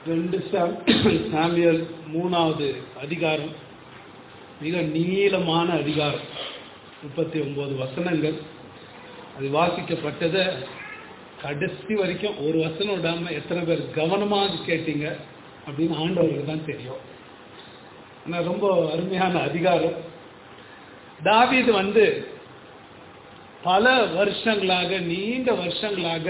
ரெண்டு சாம் சாமியல் மூணாவது அதிகாரம் மிக நீளமான அதிகாரம் முப்பத்தி ஒன்பது வசனங்கள் அது வாசிக்கப்பட்டதை கடைசி வரைக்கும் ஒரு வசனம் விடாம எத்தனை பேர் கவனமாக கேட்டீங்க அப்படின்னு ஆண்டவருக்கு தான் தெரியும் ஆனால் ரொம்ப அருமையான அதிகாரம் தாவீது வந்து பல வருஷங்களாக நீண்ட வருஷங்களாக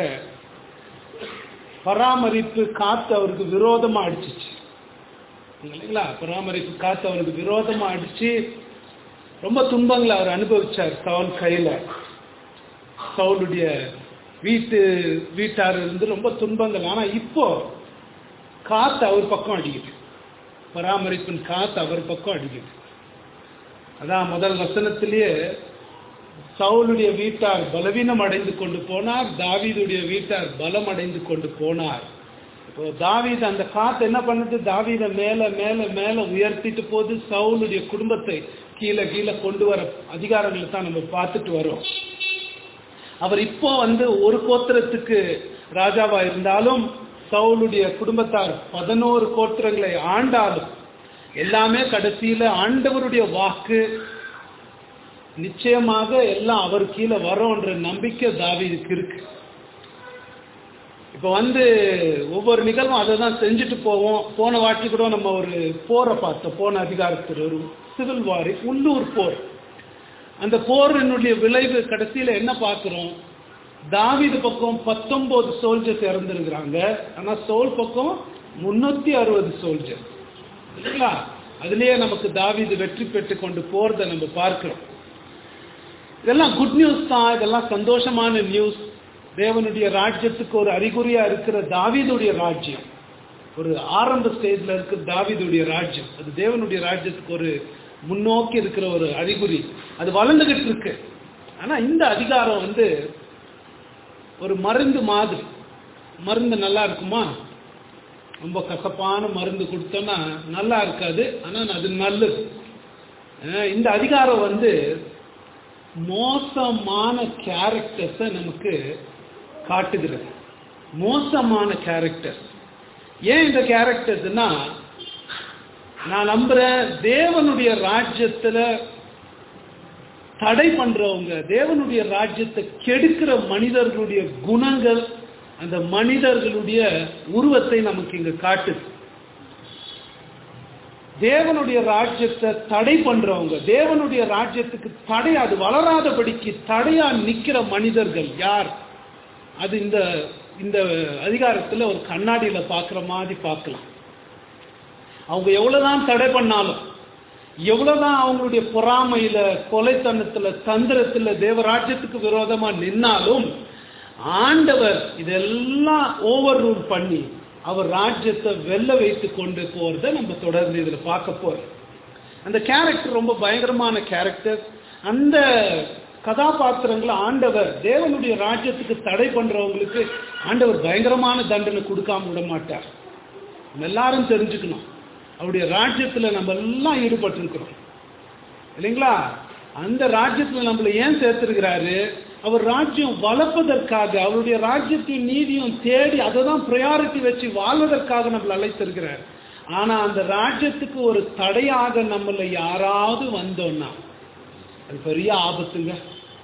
பராமரிப்பு காத்து அவருக்கு விரோதமா அடிச்சிச்சு இல்லைங்களா பராமரிப்பு காத்து அவருக்கு விரோதமா அடிச்சு ரொம்ப துன்பங்களை அவர் அனுபவிச்சார் சவுல் கையில சவுளுடைய வீட்டு வீட்டார் இருந்து ரொம்ப துன்பங்கள் ஆனா இப்போ காத்து அவர் பக்கம் அடிக்குது பராமரிப்பின் காத்து அவர் பக்கம் அடிக்குது அதான் முதல் வசனத்திலேயே சவுளுடைய வீட்டார் பலவீனம் அடைந்து கொண்டு போனார் தாவீதுடைய வீட்டார் பலம் அடைந்து கொண்டு போனார் இப்போ தாவீது அந்த காத்து என்ன பண்ணுது தாவீத மேல மேல மேல உயர்த்திட்டு போது சவுளுடைய குடும்பத்தை கீழே கீழே கொண்டு வர அதிகாரங்களை தான் நம்ம பார்த்துட்டு வரோம் அவர் இப்போ வந்து ஒரு கோத்திரத்துக்கு ராஜாவா இருந்தாலும் சவுளுடைய குடும்பத்தார் பதினோரு கோத்திரங்களை ஆண்டாலும் எல்லாமே கடைசியில ஆண்டவருடைய வாக்கு நிச்சயமாக எல்லாம் அவர் கீழே வரோன்ற நம்பிக்கை தாவீதுக்கு இருக்கு இப்ப வந்து ஒவ்வொரு நிகழ்வும் அதை தான் செஞ்சுட்டு போவோம் போன வாட்டி கூட நம்ம ஒரு போரை பார்த்தோம் போன அதிகாரத்தில் ஒரு சிவில் வாரி உள்ளூர் போர் அந்த போரினுடைய விளைவு கடைசியில என்ன பார்க்கிறோம் தாவீது பக்கம் பத்தொன்பது சோல்ஜர்ஸ் இறந்துருக்கிறாங்க ஆனா சோல் பக்கம் முன்னூத்தி அறுபது சோல்ஜர் இல்லைங்களா அதுலயே நமக்கு தாவீது வெற்றி பெற்று கொண்டு போறதை நம்ம பார்க்கிறோம் இதெல்லாம் குட் நியூஸ் தான் இதெல்லாம் சந்தோஷமான நியூஸ் தேவனுடைய ராஜ்யத்துக்கு ஒரு அறிகுறியா இருக்கிற தாவீதுடைய ராஜ்யம் ஒரு ஆரம்ப ஸ்டேஜ்ல இருக்கிற தாவீதுடைய ராஜ்யம் அது தேவனுடைய ராஜ்யத்துக்கு ஒரு முன்னோக்கி இருக்கிற ஒரு அறிகுறி அது வளர்ந்துகிட்டு இருக்கு ஆனா இந்த அதிகாரம் வந்து ஒரு மருந்து மாதிரி மருந்து நல்லா இருக்குமா ரொம்ப கசப்பான மருந்து கொடுத்தோம்னா நல்லா இருக்காது ஆனா அது நல்லது இந்த அதிகாரம் வந்து மோசமான கேரக்டர்ஸை நமக்கு காட்டுகிறது மோசமான கேரக்டர்ஸ் ஏன் இந்த கேரக்டர்ஸ்னா நான் நம்புறேன் தேவனுடைய ராஜ்யத்துல தடை பண்றவங்க தேவனுடைய ராஜ்யத்தை கெடுக்கிற மனிதர்களுடைய குணங்கள் அந்த மனிதர்களுடைய உருவத்தை நமக்கு இங்க காட்டுது தேவனுடைய ராஜ்யத்தை தடை பண்றவங்க தேவனுடைய ராஜ்யத்துக்கு தடை அது வளராதபடிக்கு தடையா நிக்கிற மனிதர்கள் யார் அது இந்த இந்த அதிகாரத்துல ஒரு கண்ணாடியில பாக்குற மாதிரி பார்க்கலாம் அவங்க எவ்வளவுதான் தடை பண்ணாலும் எவ்வளவுதான் அவங்களுடைய பொறாமையில கொலைத்தனத்துல தந்திரத்துல தேவராஜ்யத்துக்கு விரோதமா நின்னாலும் ஆண்டவர் இதெல்லாம் ஓவர் ரூல் பண்ணி அவர் ராஜ்யத்தை வெல்ல வைத்து கொண்டு போறத நம்ம தொடர்ந்து இதுல பார்க்க போறோம் அந்த கேரக்டர் ரொம்ப பயங்கரமான கேரக்டர் அந்த கதாபாத்திரங்களை ஆண்டவர் தேவனுடைய ராஜ்யத்துக்கு தடை பண்றவங்களுக்கு ஆண்டவர் பயங்கரமான தண்டனை கொடுக்காம விட மாட்டார் எல்லாரும் தெரிஞ்சுக்கணும் அவருடைய ராஜ்யத்துல நம்ம எல்லாம் ஈடுபட்டு இருக்கிறோம் இல்லைங்களா அந்த ராஜ்யத்துல நம்மளை ஏன் சேர்த்திருக்கிறாரு அவர் ராஜ்யம் வளர்ப்பதற்காக அவருடைய ராஜ்யத்தையும் நீதியும் தேடி அதை தான் ப்ரையாரிட்டி வச்சு வாழ்வதற்காக நம்மளை அழைத்திருக்கிறார் ஆனா அந்த ராஜ்யத்துக்கு ஒரு தடையாக நம்மள யாராவது வந்தோம்னா அது பெரிய ஆபத்துங்க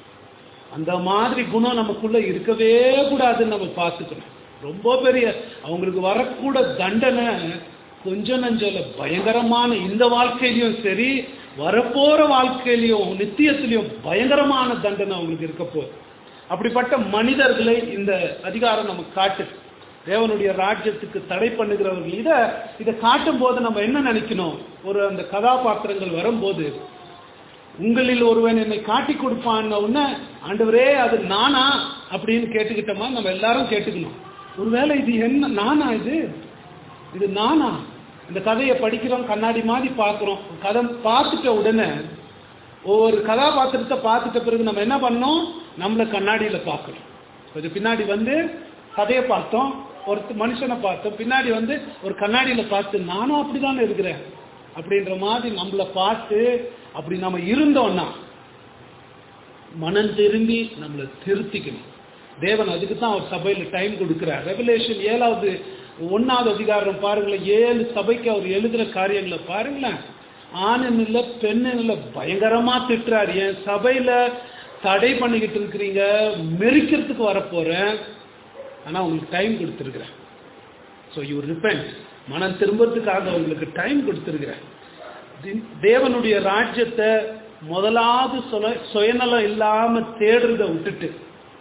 அந்த மாதிரி குணம் நமக்குள்ள இருக்கவே கூடாதுன்னு நம்ம பார்த்துக்கணும் ரொம்ப பெரிய அவங்களுக்கு வரக்கூட தண்டனை கொஞ்ச நஞ்சல பயங்கரமான இந்த வாழ்க்கையிலையும் சரி வரப்போற வாழ்க்கையிலையும் நித்தியத்திலையும் பயங்கரமான தண்டனை அவங்களுக்கு இருக்க போகுது அப்படிப்பட்ட மனிதர்களை இந்த அதிகாரம் நமக்கு காட்டு தேவனுடைய ராஜ்யத்துக்கு தடை பண்ணுகிறவர்கள் இதை இதை காட்டும் போது நம்ம என்ன நினைக்கணும் ஒரு அந்த கதாபாத்திரங்கள் வரும்போது உங்களில் ஒருவன் என்னை காட்டி கொடுப்பான் உடனே ஆண்டவரே அது நானா அப்படின்னு கேட்டுக்கிட்டோமா நம்ம எல்லாரும் கேட்டுக்கணும் ஒருவேளை இது என்ன நானா இது இது நானா இந்த கதையை படிக்கிறோம் கண்ணாடி மாதிரி பார்க்குறோம் கதை பார்த்துட்ட உடனே ஒவ்வொரு கதாபாத்திரத்தை பார்த்துட்ட பிறகு நம்ம என்ன பண்ணோம் நம்மளை கண்ணாடியில் பார்க்கணும் கொஞ்சம் பின்னாடி வந்து கதையை பார்த்தோம் ஒரு மனுஷனை பார்த்தோம் பின்னாடி வந்து ஒரு கண்ணாடியில் பார்த்து நானும் அப்படிதானே இருக்கிறேன் அப்படின்ற மாதிரி நம்மளை பார்த்து அப்படி நம்ம இருந்தோம்னா மனம் திரும்பி நம்மளை திருத்திக்கணும் தேவன் அதுக்கு தான் அவர் சபையில் டைம் கொடுக்கிறார் ரெவலேஷன் ஏழாவது ஒன்னாவது அதிகாரம் பாருங்களேன் ஏழு சபைக்கு அவர் எழுதுற காரியங்களை பாருங்களேன் ஆணும் இல்ல பெண்ணும் இல்ல பயங்கரமா திட்டுறாரு என் சபையில தடை பண்ணிக்கிட்டு இருக்கிறீங்க மெரிக்கிறதுக்கு வரப்போறேன் ஆனா உங்களுக்கு டைம் கொடுத்துருக்குறேன் ஸோ யூ ரிப்பெண்ட் மனம் திரும்பறதுக்காக உங்களுக்கு டைம் கொடுத்துருக்குறேன் தி- தேவனுடைய ராஜ்யத்தை முதலாவது சொல- சுயநலம் இல்லாம தேடுறத விட்டுட்டு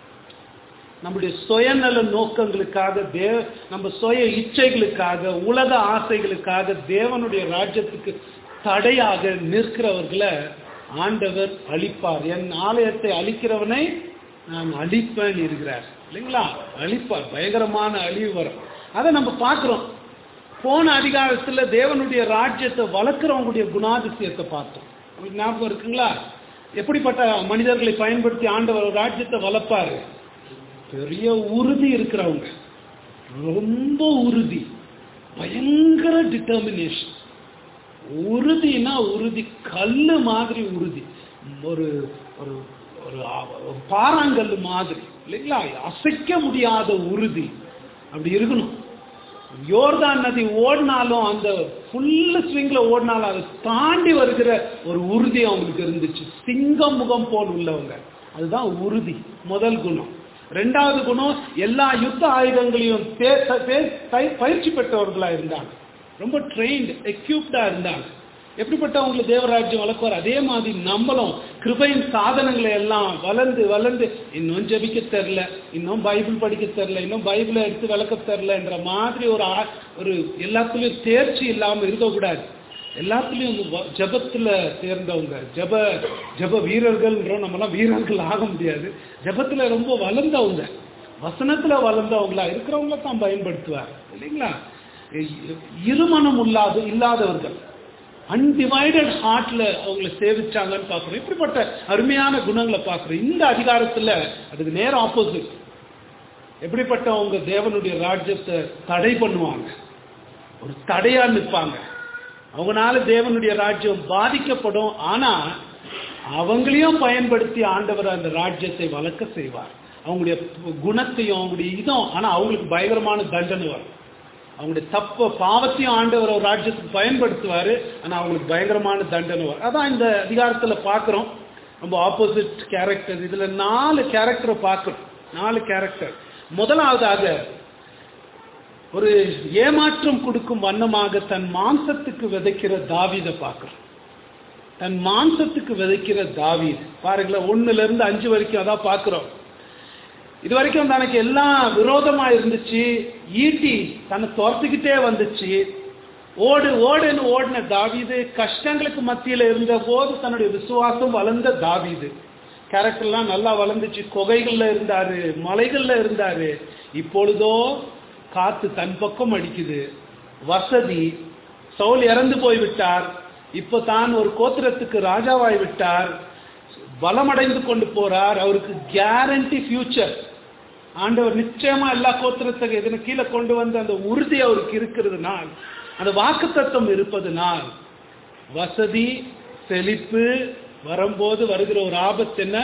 நம்முடைய சுயநல நோக்கங்களுக்காக தேவ நம்ம சுய இச்சைகளுக்காக உலக ஆசைகளுக்காக தேவனுடைய ராஜ்யத்துக்கு தடையாக நிற்கிறவர்களை ஆண்டவர் அழிப்பார் என் ஆலயத்தை அழிக்கிறவனை நான் அழிப்பேன் இருக்கிறார் இல்லைங்களா அழிப்பார் பயங்கரமான அழிவு வரும் அதை நம்ம பார்க்கிறோம் போன அதிகாரத்துல தேவனுடைய ராஜ்யத்தை வளர்க்கிறவங்களுடைய குணாதிசயத்தை பார்த்தோம் உங்களுக்கு ஞாபகம் இருக்குங்களா எப்படிப்பட்ட மனிதர்களை பயன்படுத்தி ஆண்டவர் ஒரு ராஜ்யத்தை வளர்ப்பாரு பெரிய உறுதி இருக்கிறவங்க ரொம்ப உறுதி பயங்கர டிட்டர்மினேஷன் உறுதினா உறுதி கல்லு மாதிரி உறுதி ஒரு ஒரு ஒரு ஆ- ஒரு பாறாங்கல் மாதிரி இல்லைங்களா அசைக்க முடியாத உறுதி அப்படி இருக்கணும் யோர்தான் நதி ஓடினாலும் அந்த ஃபுல் ஸ்விங்ல ஓடினாலும் அதை தாண்டி வருகிற ஒரு உறுதி அவங்களுக்கு இருந்துச்சு சிங்கம் முகம் போல் உள்ளவங்க அதுதான் உறுதி முதல் குணம் ரெண்டாவது குணம் எல்லா யுத்த ஆயுதங்களையும் தே- தே- பய- பயிற்சி பெற்றவர்களா இருந்தாங்க ரொம்ப ட்ரெயின்டு எக்யூப்டா இருந்தாங்க எப்படிப்பட்டவங்களை தேவராஜ்யம் வளர்க்குவார் அதே மாதிரி நம்மளும் கிருபையின் சாதனங்களை எல்லாம் வளர்ந்து வளர்ந்து இன்னும் ஜெபிக்க தெரில இன்னும் பைபிள் படிக்க தெரில இன்னும் பைபிளை எடுத்து விளக்க தெரிலன்ற மாதிரி ஒரு ஆ- ஒரு எல்லாத்துலயும் தேர்ச்சி இல்லாம இருக்கக்கூடாது எல்லாத்துலயும் இந்த வ- ஜெபத்துல தேர்ந்தவங்க ஜெப ஜெப வீரர்கள்ன்றோம் நம்மலாம் வீரர்கள் ஆக முடியாது ஜெபத்துல ரொம்ப வளர்ந்தவங்க வசனத்துல வளர்ந்தவங்களா இருக்கிறவங்கள தான் பயன்படுத்துவார் இல்லைங்களா இ- இருமனம் இல்லாத இல்லாதவர்கள் அன்டிவைடட் ஹார்ட்ல அவங்கள சேவிச்சாங்கன்னு பார்க்குறோம் இப்படிப்பட்ட அருமையான குணங்களை பார்க்குறோம் இந்த அதிகாரத்துல அதுக்கு நேர ஆப்போசிட் எப்படிப்பட்டவங்க தேவனுடைய ராஜ்யத்தை தடை பண்ணுவாங்க ஒரு தடையா நிற்பாங்க அவங்களால தேவனுடைய ராஜ்யம் பாதிக்கப்படும் ஆனா அவங்களையும் பயன்படுத்தி ஆண்டவர் அந்த ராஜ்யத்தை வளர்க்க செய்வார் அவங்களுடைய குணத்தையும் அவங்களுடைய இதும் ஆனா அவங்களுக்கு பயங்கரமான தண்டனை வரும் அவங்களுடைய தப்ப பாவத்தையும் ஆண்டவர் ஒரு ராஜ்யத்துக்கு பயன்படுத்துவாரு ஆனா அவங்களுக்கு பயங்கரமான தண்டனை வரும் அதான் இந்த அதிகாரத்துல பார்க்கிறோம் ரொம்ப ஆப்போசிட் கேரக்டர் இதுல நாலு கேரக்டரை பார்க்கிறோம் நாலு கேரக்டர் முதலாவதாக ஒரு ஏமாற்றம் கொடுக்கும் வண்ணமாக தன் மாம்சத்துக்கு விதைக்கிற தாவீதை பார்க்கிறோம் தன் மாம்சத்துக்கு விதைக்கிற தாவீது பாருங்களேன் ஒண்ணுல இருந்து அஞ்சு வரைக்கும் அதான் பார்க்கிறோம் இது வரைக்கும் தனக்கு எல்லாம் விரோதமா இருந்துச்சு ஈட்டி தன்னை துரத்துக்கிட்டே வந்துச்சு ஓடு ஓடுன்னு ஓடின தாவீது கஷ்டங்களுக்கு மத்தியில இருந்த போது தன்னுடைய விசுவாசம் வளர்ந்த தாவீது கேரக்டர்லாம் நல்லா வளர்ந்துச்சு குகைகள்ல இருந்தாரு மலைகள்ல இருந்தாரு இப்பொழுதோ காத்து தன் பக்கம் அடிக்குது வசதி சவுல் இறந்து போய் விட்டார் இப்போ தான் ஒரு கோத்திரத்துக்கு ராஜாவாய் விட்டார் பலமடைந்து கொண்டு போறார் அவருக்கு கேரண்டி ஃபியூச்சர் ஆண்டவர் நிச்சயமா எல்லா கோத்திரத்துக்கு இதனை கீழே கொண்டு வந்து அந்த உறுதி அவருக்கு இருக்கிறதுனால் அந்த வாக்குத்தத்தம் இருப்பதனால் வசதி செழிப்பு வரும்போது வருகிற ஒரு ஆபத்து என்ன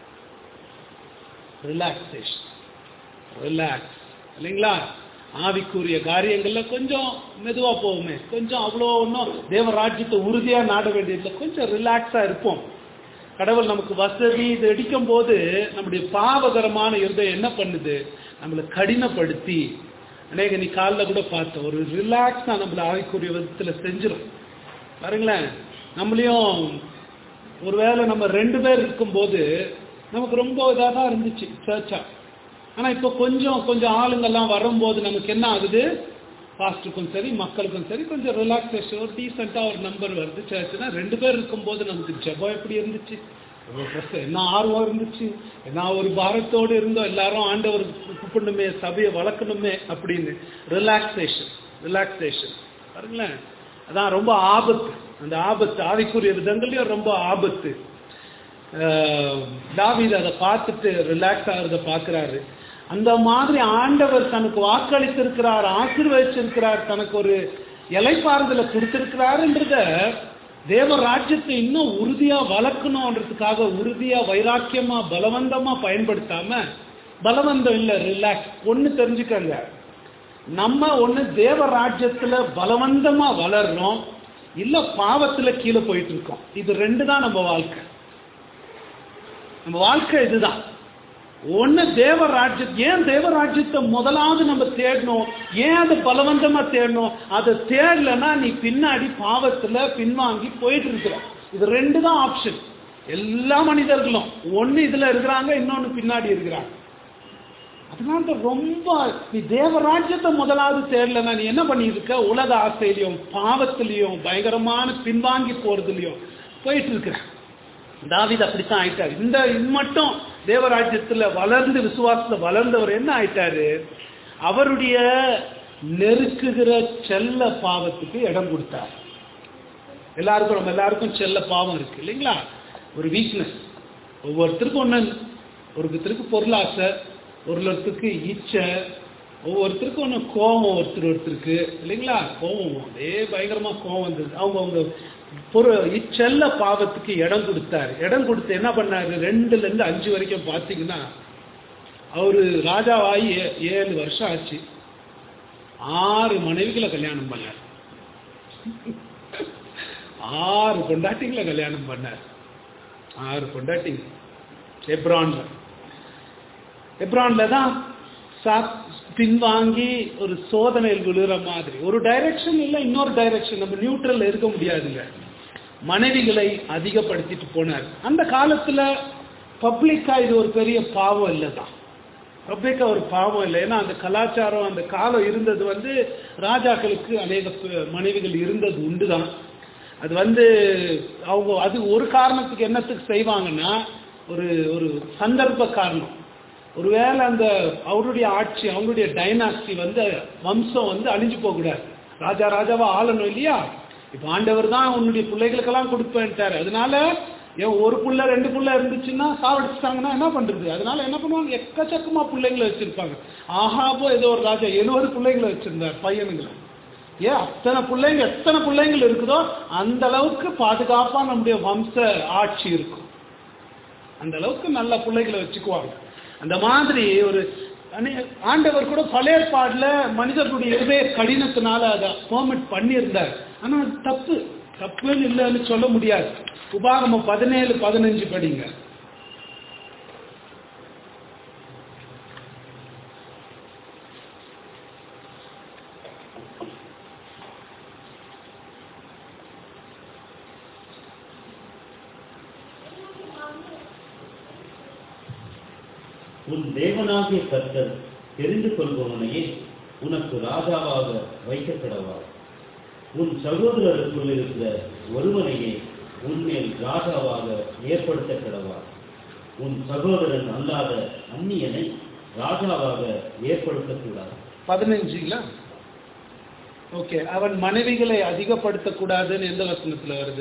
ரிலாக்ஸேஷன் ரிலாக்ஸ் இல்லைங்களா ஆவிக்குரிய காரியங்கள்ல கொஞ்சம் மெதுவா போவோமே கொஞ்சம் அவ்வளோ ஒன்றும் தேவராஜ்யத்தை உறுதியா நாட வேண்டியதில்லை கொஞ்சம் ரிலாக்ஸா இருப்போம் கடவுள் நமக்கு வசதி இது அடிக்கும் போது நம்முடைய பாவகரமான இருதயம் என்ன பண்ணுது நம்மளை கடினப்படுத்தி அநேக நீ காலில் கூட பார்த்த ஒரு ரிலாக்ஸா நம்மள ஆவிக்குரிய விதத்துல செஞ்சிடும் பாருங்களேன் நம்மளையும் ஒருவேளை நம்ம ரெண்டு பேர் இருக்கும்போது நமக்கு ரொம்ப இதாக தான் இருந்துச்சு சர்ச்சா ஆனா இப்போ கொஞ்சம் கொஞ்சம் ஆளுங்கெல்லாம் வரும்போது நமக்கு என்ன ஆகுது பாஸ்டருக்கும் சரி மக்களுக்கும் சரி கொஞ்சம் ரிலாக்ஸேஷன் ஒரு டீசெண்டாக ஒரு நம்பர் வருது சர்ச்சுனா ரெண்டு பேர் இருக்கும்போது நமக்கு ஜெபம் எப்படி இருந்துச்சு என்ன ஆர்வம் இருந்துச்சு என்ன ஒரு பாரத்தோடு இருந்தோம் எல்லாரும் ஆண்டவர் கூப்பிடணுமே சபையை வளர்க்கணுமே அப்படின்னு ரிலாக்ஸேஷன் ரிலாக்ஸேஷன் பாருங்களேன் அதான் ரொம்ப ஆபத்து அந்த ஆபத்து ஆவிக்குரிய விதங்களையும் ரொம்ப ஆபத்து தாவீது அதை பார்த்துட்டு ரிலாக்ஸ் ஆகிறத பார்க்குறாரு அந்த மாதிரி ஆண்டவர் தனக்கு வாக்களித்திருக்கிறார் ஆசீர்வதிச்சிருக்கிறார் தனக்கு ஒரு இலைப்பாறுதலை கொடுத்திருக்கிறாருன்றத தேவ ராஜ்யத்தை இன்னும் உறுதியா வளர்க்கணும்ன்றதுக்காக உறுதியா வைராக்கியமா பலவந்தமா பயன்படுத்தாம பலவந்தம் இல்ல ரிலாக்ஸ் ஒண்ணு தெரிஞ்சுக்கங்க நம்ம ஒண்ணு தேவ ராஜ்யத்துல பலவந்தமா வளர்றோம் இல்ல பாவத்துல கீழே போயிட்டு இருக்கோம் இது ரெண்டு தான் நம்ம வாழ்க்கை நம்ம வாழ்க்கை இதுதான் ஒண்ணு தேவ ராஜ்யம் ஏன் தேவ ராஜ்யத்தை முதலாவது நம்ம தேடணும் ஏன் அதை பலவந்தமா தேடணும் அதை தேடலன்னா நீ பின்னாடி பாவத்துல பின்வாங்கி போயிட்டு இருக்கிற இது ரெண்டு தான் ஆப்ஷன் எல்லா மனிதர்களும் ஒண்ணு இதுல இருக்கிறாங்க இன்னொன்னு பின்னாடி இருக்கிறாங்க அதனால தான் ரொம்ப நீ தேவராஜ்யத்தை முதலாவது தேடலன்னா நீ என்ன பண்ணிட்டு இருக்க உலக ஆசையிலையும் பாவத்திலையும் பயங்கரமான பின்வாங்கி போறதுலயும் போயிட்டு இருக்கிற தாவிது அப்படித்தான் ஆயிட்டாரு இந்த இது மட்டும் தேவராஜ்யத்துல வளர்ந்து விசுவாசத்துல வளர்ந்தவர் என்ன ஆயிட்டாரு அவருடைய நெருக்குகிற செல்ல பாவத்துக்கு இடம் கொடுத்தார் எல்லாருக்கும் நம்ம எல்லாருக்கும் செல்ல பாவம் இருக்கு இல்லைங்களா ஒரு வீக்னஸ் ஒவ்வொருத்தருக்கும் ஒன்று ஒருத்தருக்கு பொருளாசை ஒருத்தருக்கு இச்சை ஒவ்வொருத்தருக்கும் ஒன்று கோபம் ஒருத்தர் ஒருத்தருக்கு இல்லைங்களா கோபம் அதே பயங்கரமா கோபம் வந்தது அவங்க அவங்க பொரு இச்செல்ல பாவத்துக்கு இடம் கொடுத்தாரு இடம் கொடுத்து என்ன பண்ணாரு ரெண்டுல இருந்து அஞ்சு வரைக்கும் பார்த்தீங்கன்னா அவரு ராஜாவாகி ஏ- ஏழு வருஷம் ஆச்சு ஆறு மனைவிகளை கல்யாணம் பண்ணார் ஆறு பொண்டாட்டிங்களை கல்யாணம் பண்ணார் ஆறு பொண்டாட்டிங்க எப்ரான்ல எப்ரான்ல தான் சா- பின்வாங்கி ஒரு சோதனையில் விழுற மாதிரி ஒரு டைரக்ஷன் இல்லை இன்னொரு டைரக்ஷன் நம்ம நியூட்ரல்ல இருக்க முடியாதுங்க மனைவிகளை அதிகப்படுத்திட்டு போனார் அந்த காலத்துல பப்ளிக்கா இது ஒரு பெரிய பாவம் இல்லை தான் பப்ளிக்கா ஒரு பாவம் இல்லை ஏன்னா அந்த கலாச்சாரம் அந்த காலம் இருந்தது வந்து ராஜாக்களுக்கு அநேக ப- மனைவிகள் இருந்தது உண்டு தான் அது வந்து அவங்க அது ஒரு காரணத்துக்கு என்னத்துக்கு செய்வாங்கன்னா ஒரு ஒரு சந்தர்ப்ப காரணம் ஒருவேளை அந்த அவருடைய ஆட்சி அவங்களுடைய டைனாஸ்டி வந்து வம்சம் வந்து அழிஞ்சு போகக்கூடாது ராஜா ராஜாவா ஆளணும் இல்லையா இப்ப ஆண்டவர் தான் உன்னுடைய பிள்ளைகளுக்கெல்லாம் கொடுப்பேன்ட்டாரு அதனால ஏன் ஒரு புள்ள ரெண்டு புள்ள இருந்துச்சுன்னா சாவடிச்சிட்டாங்கன்னா என்ன பண்றது அதனால என்ன பண்ணுவாங்க எக்கச்சக்கமா பிள்ளைங்களை வச்சிருப்பாங்க ஆஹாபோ ஏதோ ஒரு ராஜா எழுபது பிள்ளைங்களை வச்சிருந்தார் பையனுங்களை ஏன் அத்தனை பிள்ளைங்க எத்தனை பிள்ளைங்கள் இருக்குதோ அந்த அளவுக்கு பாதுகாப்பா நம்முடைய வம்ச ஆட்சி இருக்கும் அந்த அளவுக்கு நல்ல பிள்ளைகளை வச்சுக்குவாங்க அந்த மாதிரி ஒரு அனே- ஆண்டவர் கூட பழைய பாடல மனிதர்களுடைய இருதய கடினத்தினால அதை பெர்மிட் பண்ணியிருந்தார் ஆனா அது தப்பு தப்புன்னு இல்லைன்னு சொல்ல முடியாது உபாகமம் பதினேழு பதினஞ்சு படிங்க உன் தேவனாகிய கர்த்தர் தெரிந்து கொள்பவனையே உனக்கு ராஜாவாக வைக்கப்படவார் உன் சகோதரருக்குள் இருக்கிற ஒருவனையே உன்மேல் ராஜாவாக ஏற்படுத்த கிடவார் உன் சகோதரன் அல்லாத அந்நியனை ராஜாவாக ஏற்படுத்தக்கூடாது பதினஞ்சுங்களா ஓகே அவன் மனைவிகளை அதிகப்படுத்தக்கூடாதுன்னு எந்த வசனத்துல வருது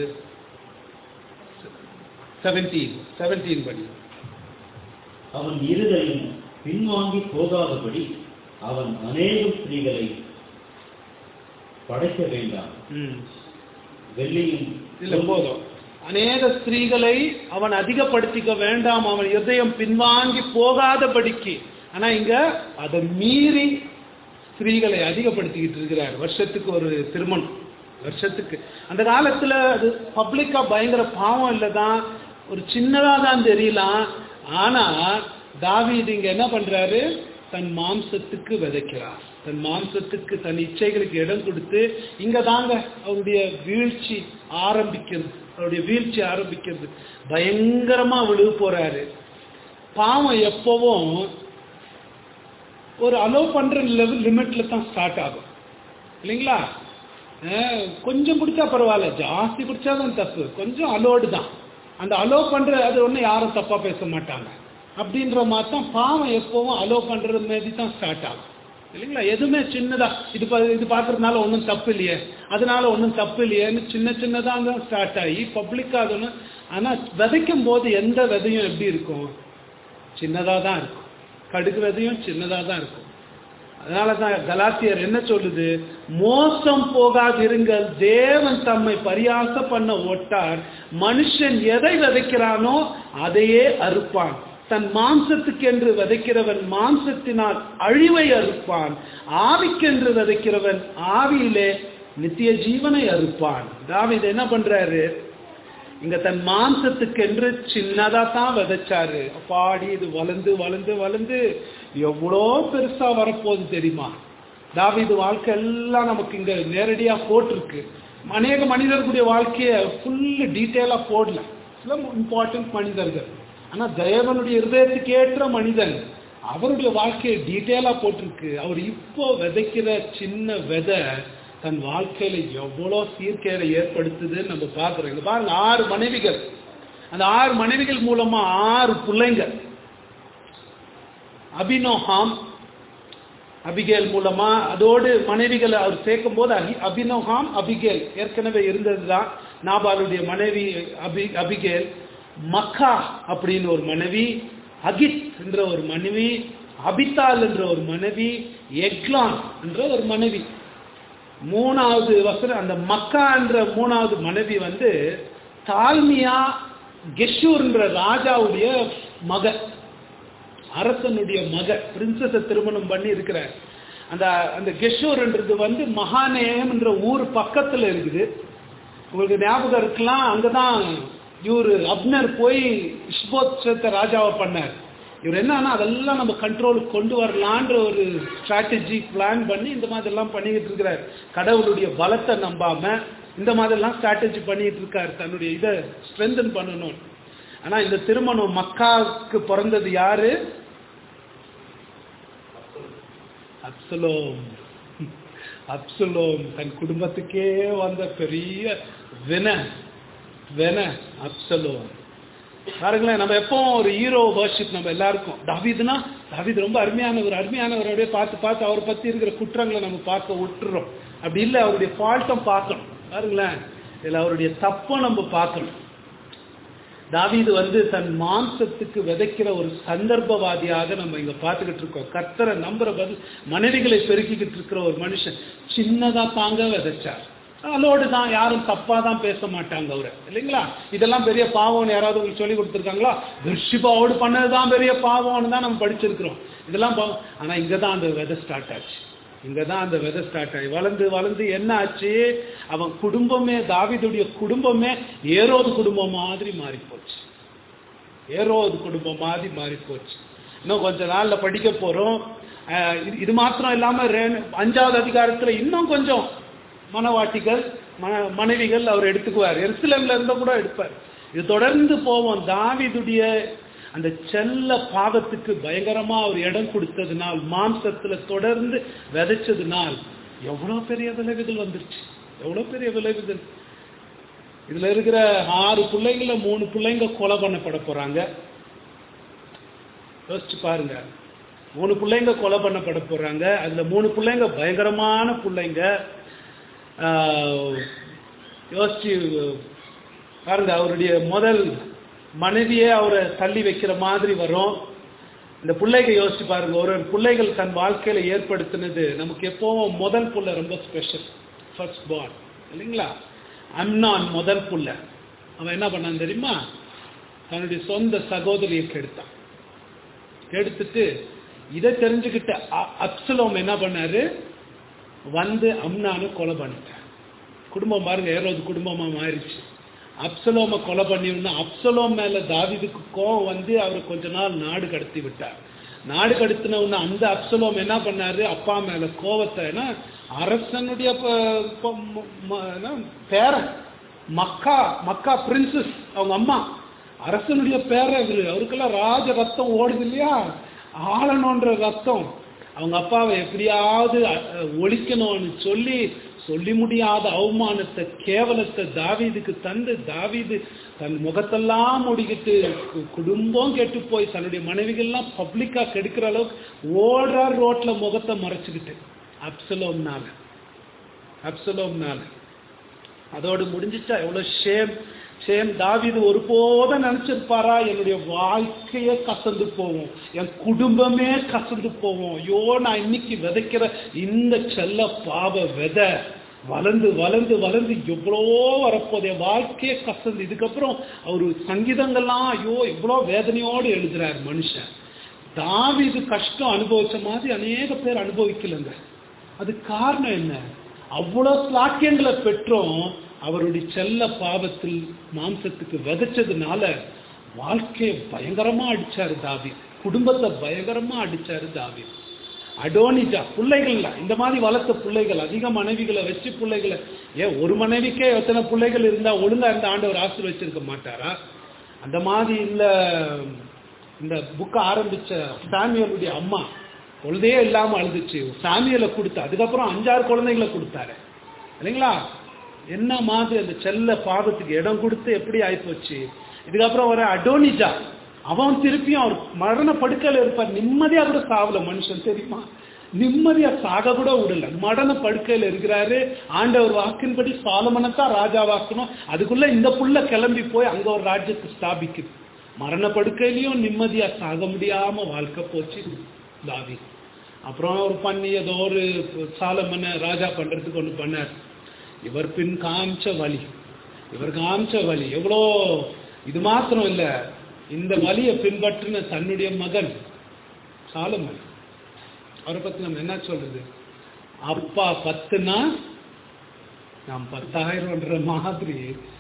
செவன்டீன் செவன்டீன் படி அவன் இருதயம் பின்வாங்கி போகாதபடி அவன் அநேகம் ஸ்திரீகளை படைக்க வேண்டாம் ம் வெள்ளியும் இல்ல போதும் அநேக ஸ்திரீகளை அவன் அதிகப்படுத்திக்க வேண்டாம் அவன் இதயம் பின்வாங்கி போகாதபடிக்கு ஆனா இங்க அதை மீறி ஸ்திரீகளை அதிகப்படுத்திக்கிட்டு இருக்கிறார் வருஷத்துக்கு ஒரு திருமணம் வருஷத்துக்கு அந்த காலத்துல அது பப்ளிக்கா பயங்கர பாவம் இல்லதான் ஒரு சின்னதா தான் தெரியலாம் ஆனா தாவீது இங்க என்ன பண்றாரு தன் மாம்சத்துக்கு விதைக்கிறார் தன் மாம்சத்துக்கு தன் இச்சைகளுக்கு இடம் கொடுத்து இங்க தாங்க அவருடைய வீழ்ச்சி ஆரம்பிக்கிறது அவருடைய வீழ்ச்சி ஆரம்பிக்கிறது பயங்கரமா விழுக போறாரு பாவம் எப்பவும் ஒரு அலோவ் பண்ற லெவல் லிமிட்ல தான் ஸ்டார்ட் ஆகும் இல்லைங்களா அஹ் கொஞ்சம் குடிச்சா பரவாயில்ல ஜாஸ்தி குடிச்சாதான் தப்பு கொஞ்சம் அலோடு தான் அந்த அலோவ் பண்ற அது ஒன்றும் யாரும் தப்பா பேச மாட்டாங்க அப்படின்ற மாதிரி தான் பாவம் எப்பவும் அலோவ் பண்றது மாதிரி தான் ஸ்டார்ட் ஆகும் இல்லைங்களா எதுவுமே சின்னதா இது பா- இது பார்க்கறதுனால ஒன்றும் தப்பு இல்லையே அதனால ஒன்றும் தப்பு இல்லையேன்னு சின்ன சின்னதாக தான் ஸ்டார்ட் ஆகி பப்ளிக்காக அது ஒன்று ஆனால் விதைக்கும் போது எந்த விதையும் எப்படி இருக்கும் சின்னதாக தான் இருக்கும் கடுகு விதையும் சின்னதாக தான் இருக்கும் அதனால தான் கலாத்தியர் என்ன சொல்லுது மோசம் போகாதிருங்கள் தேவன் தம்மை பரியாச பண்ண ஓட்டார் மனுஷன் எதை விதைக்கிறானோ அதையே அறுப்பான் தன் மாம்சத்துக்கென்று விதைக்கிறவன் மாம்சத்தினால் அழிவை அறுப்பான் ஆவிக்கென்று விதைக்கிறவன் ஆவியிலே நித்திய ஜீவனை அறுப்பான் தாவீது என்ன பண்றாரு இங்க தன் மாம்சத்துக்கென்று சின்னதா தான் விதைச்சாரு பாடி இது வளர்ந்து வளர்ந்து வளர்ந்து எவ்வளோ பெருசா வரப்போகுது தெரியுமா தாவீது வாழ்க்கை எல்லாம் நமக்கு இங்க நேரடியா போட்டிருக்கு அநேக மனிதர்களுடைய வாழ்க்கைய ஃபுல்லு டீட்டெயிலா போடல சில இம்பார்ட்டன்ட் மனிதர்கள் ஆனா தேவனுடைய இருதயத்துக்கு ஏற்ற மனிதன் அவருடைய வாழ்க்கையை டீட்டெயிலா போட்டிருக்கு அவர் இப்போ விதைக்கிற சின்ன விதை தன் வாழ்க்கையில எவ்வளவு சீர்கேடை ஏற்படுத்துதுன்னு நம்ம பார்க்கிறோம் இங்க பாருங்க ஆறு மனைவிகள் அந்த ஆறு மனைவிகள் மூலமா ஆறு பிள்ளைங்க அபினோஹாம் அபிகேல் மூலமா அதோடு மனைவிகளை அவர் சேர்க்கும் போது அபி அபினோஹாம் அபிகேல் ஏற்கனவே இருந்ததுதான் நாபாலுடைய மனைவி அபி அபிகேல் மக்கா அப்படின்னு ஒரு மனைவி அகித் என்ற ஒரு மனைவி அபித்தால் என்ற ஒரு மனைவி எக்லான் என்ற ஒரு மனைவி மூணாவது வசனம் அந்த மக்கா என்ற மூணாவது மனைவி வந்து தால்மியா கெஷூர்ன்ற ராஜாவுடைய மக அரசனுடைய மக பிரின்சஸ திருமணம் பண்ணி இருக்கிற அந்த அந்த கெஷூர்ன்றது வந்து மகாநேயம் என்ற ஊர் பக்கத்துல இருக்குது உங்களுக்கு ஞாபகம் இருக்கலாம் அங்கதான் இவரு அப்னர் போய் இஷ்போத்சத்தை ராஜாவை பண்ணார் இவர் என்னன்னா அதெல்லாம் நம்ம கண்ட்ரோலுக்கு கொண்டு வரலான்ற ஒரு ஸ்ட்ராட்டஜி பிளான் பண்ணி இந்த மாதிரி எல்லாம் பண்ணிக்கிட்டு இருக்கிறார் கடவுளுடைய பலத்தை நம்பாம இந்த மாதிரிலாம் ஸ்ட்ராட்டஜி பண்ணிட்டு இருக்காரு தன்னுடைய இதை ஸ்ட்ரென்தன் பண்ணணும் ஆனா இந்த திருமணம் மக்காவுக்கு பிறந்தது யாரு அப்சலோம் அப்சலோம் தன் குடும்பத்துக்கே வந்த பெரிய வின வின அப்சலோம் பாருங்களேன் நம்ம எப்பவும் ஒரு ஹீரோ வர்ஷிப் நம்ம எல்லாருக்கும் தாவிதுனா தாவிது ரொம்ப அருமையானவர் அருமையானவர் அப்படியே பார்த்து பார்த்து அவரை பத்தி இருக்கிற குற்றங்களை நம்ம பார்க்க விட்டுறோம் அப்படி இல்லை அவருடைய ஃபால்ட்டும் பார்க்கணும் பாருங்களேன் இதில் அவருடைய தப்பை நம்ம பார்க்கணும் தாவீது வந்து தன் மாம்சத்துக்கு விதைக்கிற ஒரு சந்தர்ப்பவாதியாக நம்ம இங்க பார்த்துக்கிட்டு இருக்கோம் கர்த்தரை நம்புற பதில் மனைவிகளை பெருக்கிக்கிட்டு இருக்கிற ஒரு மனுஷன் சின்னதா தாங்க விதைச்சார் அதோடு தான் யாரும் தப்பா தான் பேச மாட்டாங்க அவரை இல்லைங்களா இதெல்லாம் பெரிய பாவம்னு யாராவது உங்களுக்கு சொல்லி கொடுத்துருக்காங்களா துர்ஷிபாவோடு பண்ணதுதான் பெரிய பாவம்னு தான் நம்ம படிச்சிருக்கிறோம் இதெல்லாம் பாவம் ஆனா இங்க தான் அந்த விதை ஸ்டார்ட் ஆச்சு இங்க தான் அந்த விதை ஸ்டார்ட் ஆகி வளர்ந்து வளர்ந்து என்ன ஆச்சு அவன் குடும்பமே தாவிதுடைய குடும்பமே ஏரோது குடும்பம் மாதிரி மாறி போச்சு ஏரோது குடும்பம் மாதிரி மாறி போச்சு இன்னும் கொஞ்ச நாள்ல படிக்க போறோம் அஹ் இது- இது மாத்திரம் இல்லாம ரே- அஞ்சாவது அதிகாரத்துல இன்னும் கொஞ்சம் மனவாட்டிகள் மன மனைவிகள் அவர் எடுத்துக்குவார் எருசலேம்ல இருந்தா கூட எடுப்பார் இது தொடர்ந்து போவோம் தாவிதுடைய அந்த செல்ல பாவத்துக்கு பயங்கரமா அவர் இடம் கொடுத்ததுனால் மாம்சத்துல தொடர்ந்து விதைச்சதுனால் எவ்வளவு பெரிய விளைவுகள் வந்துருச்சு எவ்வளவு பெரிய விளைவுகள் இதுல இருக்கிற ஆறு பிள்ளைங்கள மூணு பிள்ளைங்க கொலை பண்ணப்பட போறாங்க யோசிச்சு பாருங்க மூணு பிள்ளைங்க கொலை பண்ணப்பட போறாங்க அதுல மூணு பிள்ளைங்க பயங்கரமான பிள்ளைங்க ஆஹ், யோசிச்சு பாருங்க அவருடைய முதல் மனைவியே அவரை தள்ளி வைக்கிற மாதிரி வரும் இந்த பிள்ளைங்க யோசிச்சு பாருங்க ஒரு ஒரு பிள்ளைகள் தன் வாழ்க்கையில ஏற்படுத்தினது நமக்கு எப்பவும் முதல் புள்ள ரொம்ப ஸ்பெஷல் ஃபர்ஸ்ட் பார்ன் இல்லைங்களா அம்னான் முதல் புள்ள அவன் என்ன பண்ணான் தெரியுமா தன்னுடைய சொந்த சகோதரியை கெடுத்தான் கெடுத்துட்டு இதை தெரிஞ்சுக்கிட்ட அ- அப்சலோம் என்ன பண்ணாரு வந்து அம்னானு கொலை பண்ணிட்டான் குடும்பம் பாருங்க ஏரோது குடும்பமா மாறிடுச்சு அப்சலோம கொலை பண்ணிருந்தா அப்சலோம் மேல தாவீதுக்கு கோவம் வந்து அவர் கொஞ்ச நாள் நாடு கடத்தி விட்டார் நாடு கடத்தின உடனே அந்த அப்சலோம் என்ன பண்ணாரு அப்பா மேல கோவத்தை ஏன்னா அரசனுடைய ப- ப- ம- ம- என்ன, பேரன் மக்கா மக்கா பிரின்சஸ் அவங்க அம்மா அரசனுடைய பேரன் இவரு அவருக்கெல்லாம் ராஜ ரத்தம் ஓடுது இல்லையா ஆளணுன்ற ரத்தம் அவங்க அப்பாவை எப்படியாவது அஹ், ஒழிக்கணும்னு சொல்லி சொல்லி முடியாத அவமானத்தை கேவலத்தை தாவீதுக்கு தந்து தாவீது தன் முகத்தெல்லாம் முடிக்கிட்டு கு- குடும்பம் கெட்டு போய் தன்னுடைய மனைவிகள்லாம் பப்ளிக்கா கெடுக்கிற அளவுக்கு ஓடுறார் ரோட்ல முகத்தை மறைச்சுக்கிட்டு அப்சலோம்னால அப்சலோம்னால அதோடு முடிஞ்சிச்சா எவ்வளவு ஷேம் ஷேம் தாவீது ஒருபோதும் நினைச்சிருப்பாரா என்னுடைய வாழ்க்கையே கசந்து போவோம் என் குடும்பமே கசந்து போவோம் ஐயோ நான் இன்னைக்கு விதைக்கிற இந்த செல்ல பாவ விதை வளர்ந்து வளர்ந்து வளர்ந்து எவ்வளோ வரப்போதே வாழ்க்கையே கசந்து இதுக்கப்புறம் அவர் சங்கீதங்கள்லாம் ஐயோ எவ்வளோ வேதனையோடு எழுதுறார் மனுஷன் தாவீது கஷ்டம் அனுபவிச்ச மாதிரி அநேக பேர் அனுபவிக்கலங்க அது காரணம் என்ன அவ்வளவு சாக்கியங்களை பெற்றோம் அவருடைய செல்ல பாவத்தில் மாம்சத்துக்கு விதைச்சதுனால வாழ்க்கையை பயங்கரமா அடிச்சாரு தாவி குடும்பத்தை பயங்கரமா அடிச்சாரு தாவி அடோனிஜா பிள்ளைகள்ல இந்த மாதிரி வளர்த்த பிள்ளைகள் அதிக மனைவிகளை வச்சு பிள்ளைகளை ஏன் ஒரு மனைவிக்கே எத்தனை பிள்ளைகள் இருந்தா ஒழுங்கா இருந்த ஆண்டவர் ஆசீர்வச்சிருக்க மாட்டாரா அந்த மாதிரி இல்ல இந்த புக்கை ஆரம்பிச்ச சாமியலுடைய அம்மா குழந்தையே இல்லாம அழுதுச்சு சாமியலை கொடுத்து அதுக்கப்புறம் அஞ்சாறு குழந்தைகளை கொடுத்தாரு இல்லைங்களா என்ன மாதிரி அந்த செல்ல பாவத்துக்கு இடம் கொடுத்து எப்படி ஆயிப்போச்சு இதுக்கப்புறம் வர அடோனிஜா அவன் திருப்பியும் அவர் மரண படுக்கையில இருப்பார் நிம்மதியா கூட சாவல மனுஷன் தெரியுமா நிம்மதியா சாக கூட விடல மரண படுக்கையில இருக்கிறாரு ஆண்டவர் வாக்கின்படி சாலமனத்தான் ராஜாவாக்கணும் அதுக்குள்ள இந்த புள்ள கிளம்பி போய் அங்க ஒரு ராஜ்யத்தை ஸ்தாபிக்குது மரண படுக்கையிலயும் நிம்மதியா சாக முடியாம வாழ்க்கை போச்சு தாவி அப்புறம் அவர் பண்ணி ஏதோ ஒரு சாலமனை ராஜா பண்றதுக்கு ஒண்ணு பண்ணார் இவர் பின் காமிச்ச வழி இவர் காமிச்ச வழி எவ்வளோ இது மாத்திரம் இல்ல இந்த வழியை பின்பற்றின தன்னுடைய மகன் சாலமன் அவரை பத்தி நம்ம என்ன சொல்றது அப்பா பத்துனா நாம் பத்தாயிரம்ன்ற மாதிரி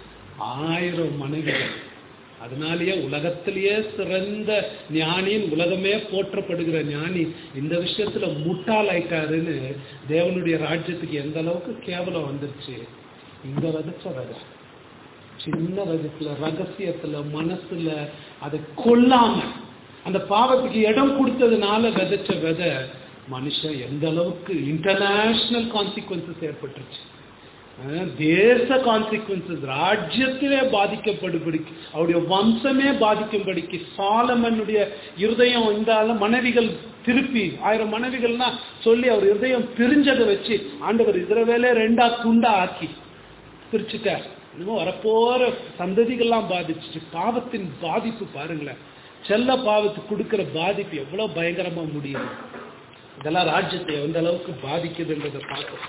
ஆயிரம் மனைவிகள் அதனாலேயே உலகத்திலேயே சிறந்த ஞானியின் உலகமே போற்றப்படுகிற ஞானி இந்த விஷயத்துல முட்டாள் ஆயிட்டாருன்னு தேவனுடைய ராஜ்யத்துக்கு எந்த அளவுக்கு கேவலம் வந்துருச்சு இங்க விதைச்ச விதை சின்ன விதத்துல ரகசியத்துல மனசுல அதை கொல்லாம அந்த பாவத்துக்கு இடம் கொடுத்ததுனால விதைச்ச விதை மனுஷன் எந்த அளவுக்கு இன்டர்நேஷனல் கான்சிக்வன்சஸ் ஏற்பட்டுருச்சு அஹ் தேச கான்சிக்வன்சஸ் ராஜ்யத்திலே பாதிக்கப்படும்படிக்கு அவருடைய வம்சமே பாதிக்கும்படிக்கு சாலமனுடைய இருதயம் இந்த ஆள- மனைவிகள் திருப்பி ஆயிரம் மனைவிகள்னா சொல்லி அவர் இருதயம் பிரிஞ்சதை வச்சு ஆண்டவர் இஸ்ரவேலே ரெண்டா துண்டா ஆக்கி பிரிச்சுட்டார் இன்னும் வரப்போற சந்ததிகள்லாம் பாதிச்சுச்சு பாவத்தின் பாதிப்பு பாருங்களேன் செல்ல பாவத்துக்கு கொடுக்கிற பாதிப்பு எவ்வளவு பயங்கரமா முடியுது இதெல்லாம் ராஜ்யத்தை எந்த அளவுக்கு பாதிக்குதுன்றதை பார்க்கணும்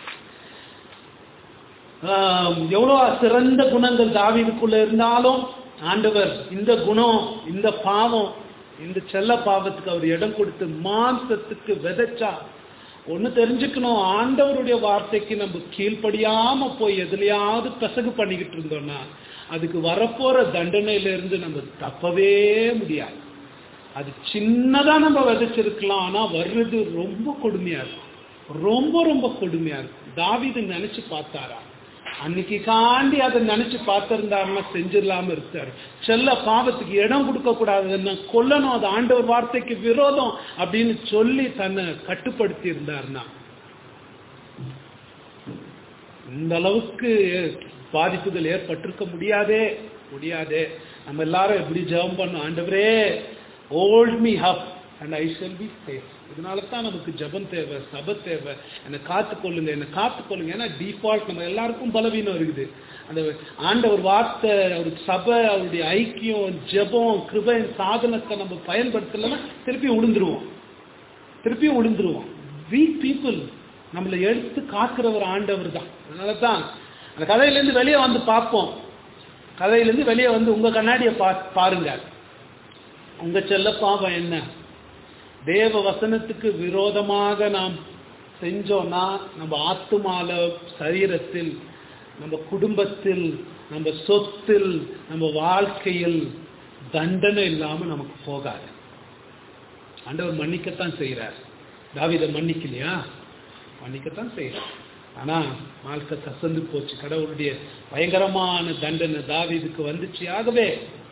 ஆம், எவ்வளவு சிறந்த குணங்கள் தாவீதுக்குள்ள இருந்தாலும் ஆண்டவர் இந்த குணம் இந்த பாவம் இந்த செல்ல பாவத்துக்கு அவர் இடம் கொடுத்து மாம்சத்துக்கு விதைச்சா ஒண்ணு தெரிஞ்சுக்கணும் ஆண்டவருடைய வார்த்தைக்கு நம்ம கீழ்ப்படியாம போய் எதுலயாவது பிசகு பண்ணிக்கிட்டு இருந்தோம்னா அதுக்கு வரப்போற தண்டனையில இருந்து நம்ம தப்பவே முடியாது அது சின்னதா நம்ம விதைச்சிருக்கலாம் ஆனா வர்றது ரொம்ப கொடுமையா இருக்கும் ரொம்ப ரொம்ப கொடுமையா இருக்கும் தாவீது நினைச்சு பார்த்தாரா அன்னைக்கு காண்டி அதை நினைச்சு பார்த்திருந்தாருன்னா செஞ்சிடலாம இருக்காரு செல்ல பாவத்துக்கு இடம் கொடுக்க கூடாதுன்னு கொல்லணும் அது ஆண்டவர் வார்த்தைக்கு விரோதம் அப்படின்னு சொல்லி தன்னை கட்டுப்படுத்தி இருந்தாருன்னா இந்த அளவுக்கு பாதிப்புகள் ஏற்பட்டிருக்க முடியாதே முடியாதே நம்ம எல்லாரும் எப்படி ஜெபம் பண்ணோம் ஆண்டவரே hold me up and I shall be safe இதனால தான் நமக்கு ஜெபம் தேவை சபை தேவை என்னை காத்துக்கொள்ளுங்க என்னை காத்துக்கொள்ளுங்க ஏன்னா டிஃபால்ட் நம்ம எல்லாருக்கும் பலவீனம் இருக்குது அந்த ஆண்டவர் வார்த்தை அவர் சபை அவருடைய ஐக்கியம் ஜெபம் கிருபையின் சாதனத்தை நம்ம பயன்படுத்தலைன்னா திருப்பி விழுந்துருவோம் திருப்பியும் விழுந்துருவோம் வீக் பீப்புள் நம்மளை எடுத்து காக்கிறவர் ஆண்டவர் தான் அதனால தான் அந்த கதையிலேருந்து வெளியே வந்து பார்ப்போம் கதையிலேருந்து வெளியே வந்து உங்க கண்ணாடியை பா பாருங்க உங்க செல்ல பாவம் என்ன தேவ வசனத்துக்கு விரோதமாக நாம் செஞ்சோம்னா நம்ம ஆத்துமால சரீரத்தில் நம்ம குடும்பத்தில் நம்ம சொத்தில் நம்ம வாழ்க்கையில் தண்டனை இல்லாம நமக்கு போகாது ஆண்டவர் மன்னிக்கத்தான் செய்கிறார் தாவீதை மன்னிக்கலையா மன்னிக்கத்தான் செய்கிறார் ஆனா வாழ்க்கை கசந்து போச்சு கடவுளுடைய பயங்கரமான தண்டனை தாவீதுக்கு வந்துச்சு ஆகவே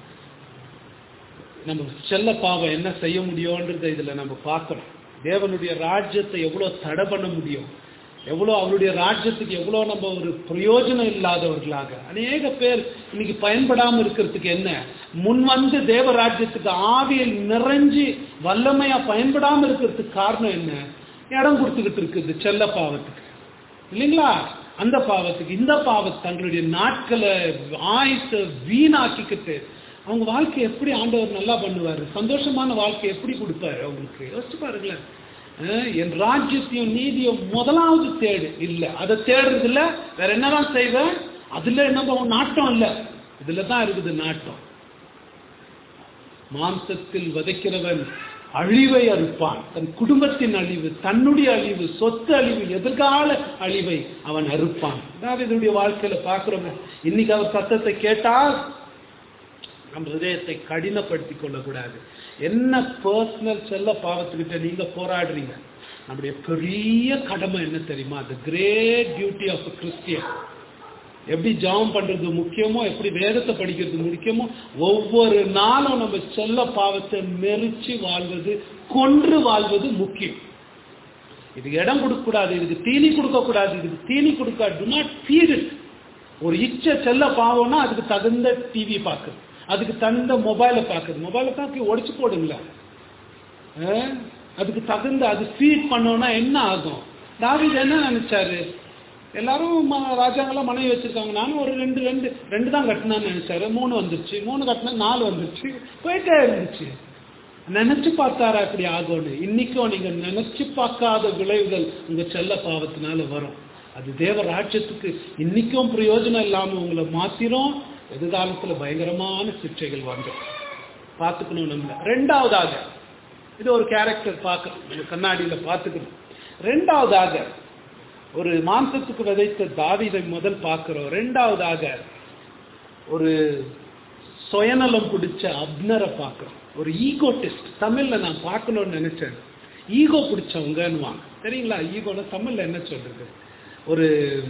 நம்ம செல்ல பாவம் என்ன செய்ய முடியும்ன்றதை இதுல நம்ம பார்க்கணும் தேவனுடைய ராஜ்யத்தை எவ்வளவு தடை பண்ண முடியும் எவ்வளோ அவருடைய ராஜ்யத்துக்கு எவ்வளோ நம்ம ஒரு பிரயோஜனம் இல்லாதவர்களாக அநேக பேர் இன்னைக்கு பயன்படாம இருக்கிறதுக்கு என்ன முன் வந்து தேவ ராஜ்யத்துக்கு ஆவியில் நிறைஞ்சு வல்லமையா பயன்படாம இருக்கிறதுக்கு காரணம் என்ன இடம் கொடுத்துக்கிட்டு இருக்குது செல்ல பாவத்துக்கு இல்லைங்களா அந்த பாவத்துக்கு இந்த பாவத்தை தங்களுடைய நாட்களை ஆயுச வீணாக்கிக்கிட்டு அவங்க வாழ்க்கை எப்படி ஆண்டவர் நல்லா பண்ணுவாரு சந்தோஷமான வாழ்க்கை எப்படி கொடுப்பாரு அவங்களுக்கு யோசிச்சு பாருங்களேன் அஹ், என் ராஜ்யத்தையும் நீதியும் முதலாவது தேடு இல்ல அதை தேடுறது இல்ல வேற என்னதான் செய்வேன் அதுல என்ன நாட்டம் இல்ல இதுல தான் இருக்குது நாட்டம் மாம்சத்தில் விதைக்கிறவன் அழிவை அறுப்பான் தன் குடும்பத்தின் அழிவு தன்னுடைய அழிவு சொத்து அழிவு எதிர்கால அழிவை அவன் அறுப்பான் அதாவது இதனுடைய வாழ்க்கையில பார்க்கிறோங்க இன்னைக்கு அவர் சத்தத்தை கேட்டால் நம் ஹிருதயத்தை கடினப்படுத்திக் கொள்ளக்கூடாது என்ன பர்சனல் செல்ல பாவத்துக்கிட்ட நீங்க போராடுறீங்க நம்முடைய பெரிய கடமை என்ன தெரியுமா the great duty of Christian எப்படி ஜாம் பண்றது முக்கியமோ எப்படி வேதத்தை படிக்கிறது முக்கியமோ ஒவ்வொரு நாளும் நம்ம செல்ல பாவத்தை மெரிச்சு வாழ்வது கொன்று வாழ்வது முக்கியம் இதுக்கு இடம் கொடுக்க கூடாது இதுக்கு தீனி கொடுக்க கூடாது இதுக்கு தீனி கொடுக்க டு நாட் ஃபீட் இட் ஒரு இச்சை செல்ல பாவம்னா அதுக்கு தகுந்த டிவி பார்க்குது அதுக்கு தகுந்த மொபைலை பார்க்குது மொபைலை பார்க்க உடைச்சு போடுங்களேன் அஹ், அதுக்கு தகுந்த அது ஃபீட் பண்ணோம்னா என்ன ஆகும் தாவீது என்ன நினைச்சாரு எல்லாரும் ம- ராஜாங்கெல்லாம் மனைவி வச்சிருக்காங்க நானும் ஒரு ரெண்டு ரெண்டு ரெண்டு தான் கட்டினான்னு நினைச்சாரு மூணு வந்துருச்சு மூணு கட்டினா நாலு வந்துருச்சு போயிட்டே இருந்துச்சு நினைச்சு பார்த்தாரா அப்படி ஆகும்னு இன்னைக்கும் நீங்க நினைச்சு பார்க்காத விளைவுகள் உங்க செல்ல பாவத்தினால வரும் அது தேவ ராஜ்யத்துக்கு இன்னைக்கும் பிரயோஜனம் இல்லாம உங்களை மாத்திரும் எதிர்காலத்துல பயங்கரமான சிக்ஷைகள் வந்துடும் பார்த்துக்கணும் நம்ம ரெண்டாவதாக இது ஒரு கேரக்டர் பார்க்கணும் நம்ம கண்ணாடியில பார்த்துக்கணும் ரெண்டாவதாக ஒரு மாம்சத்துக்கு விதைத்த தாவீதை முதல் பார்க்கிறோம் ரெண்டாவதாக ஒரு சுயநலம் பிடிச்ச அப்னரை பார்க்கிறோம் ஒரு ஈகோ டெஸ்ட் தமிழ்ல நான் பார்க்கணும்னு நினைச்சேன் ஈகோ பிடிச்சவங்கன்னுவாங்க சரிங்களா ஈகோல தமிழ்ல என்ன சொல்றது ஒரு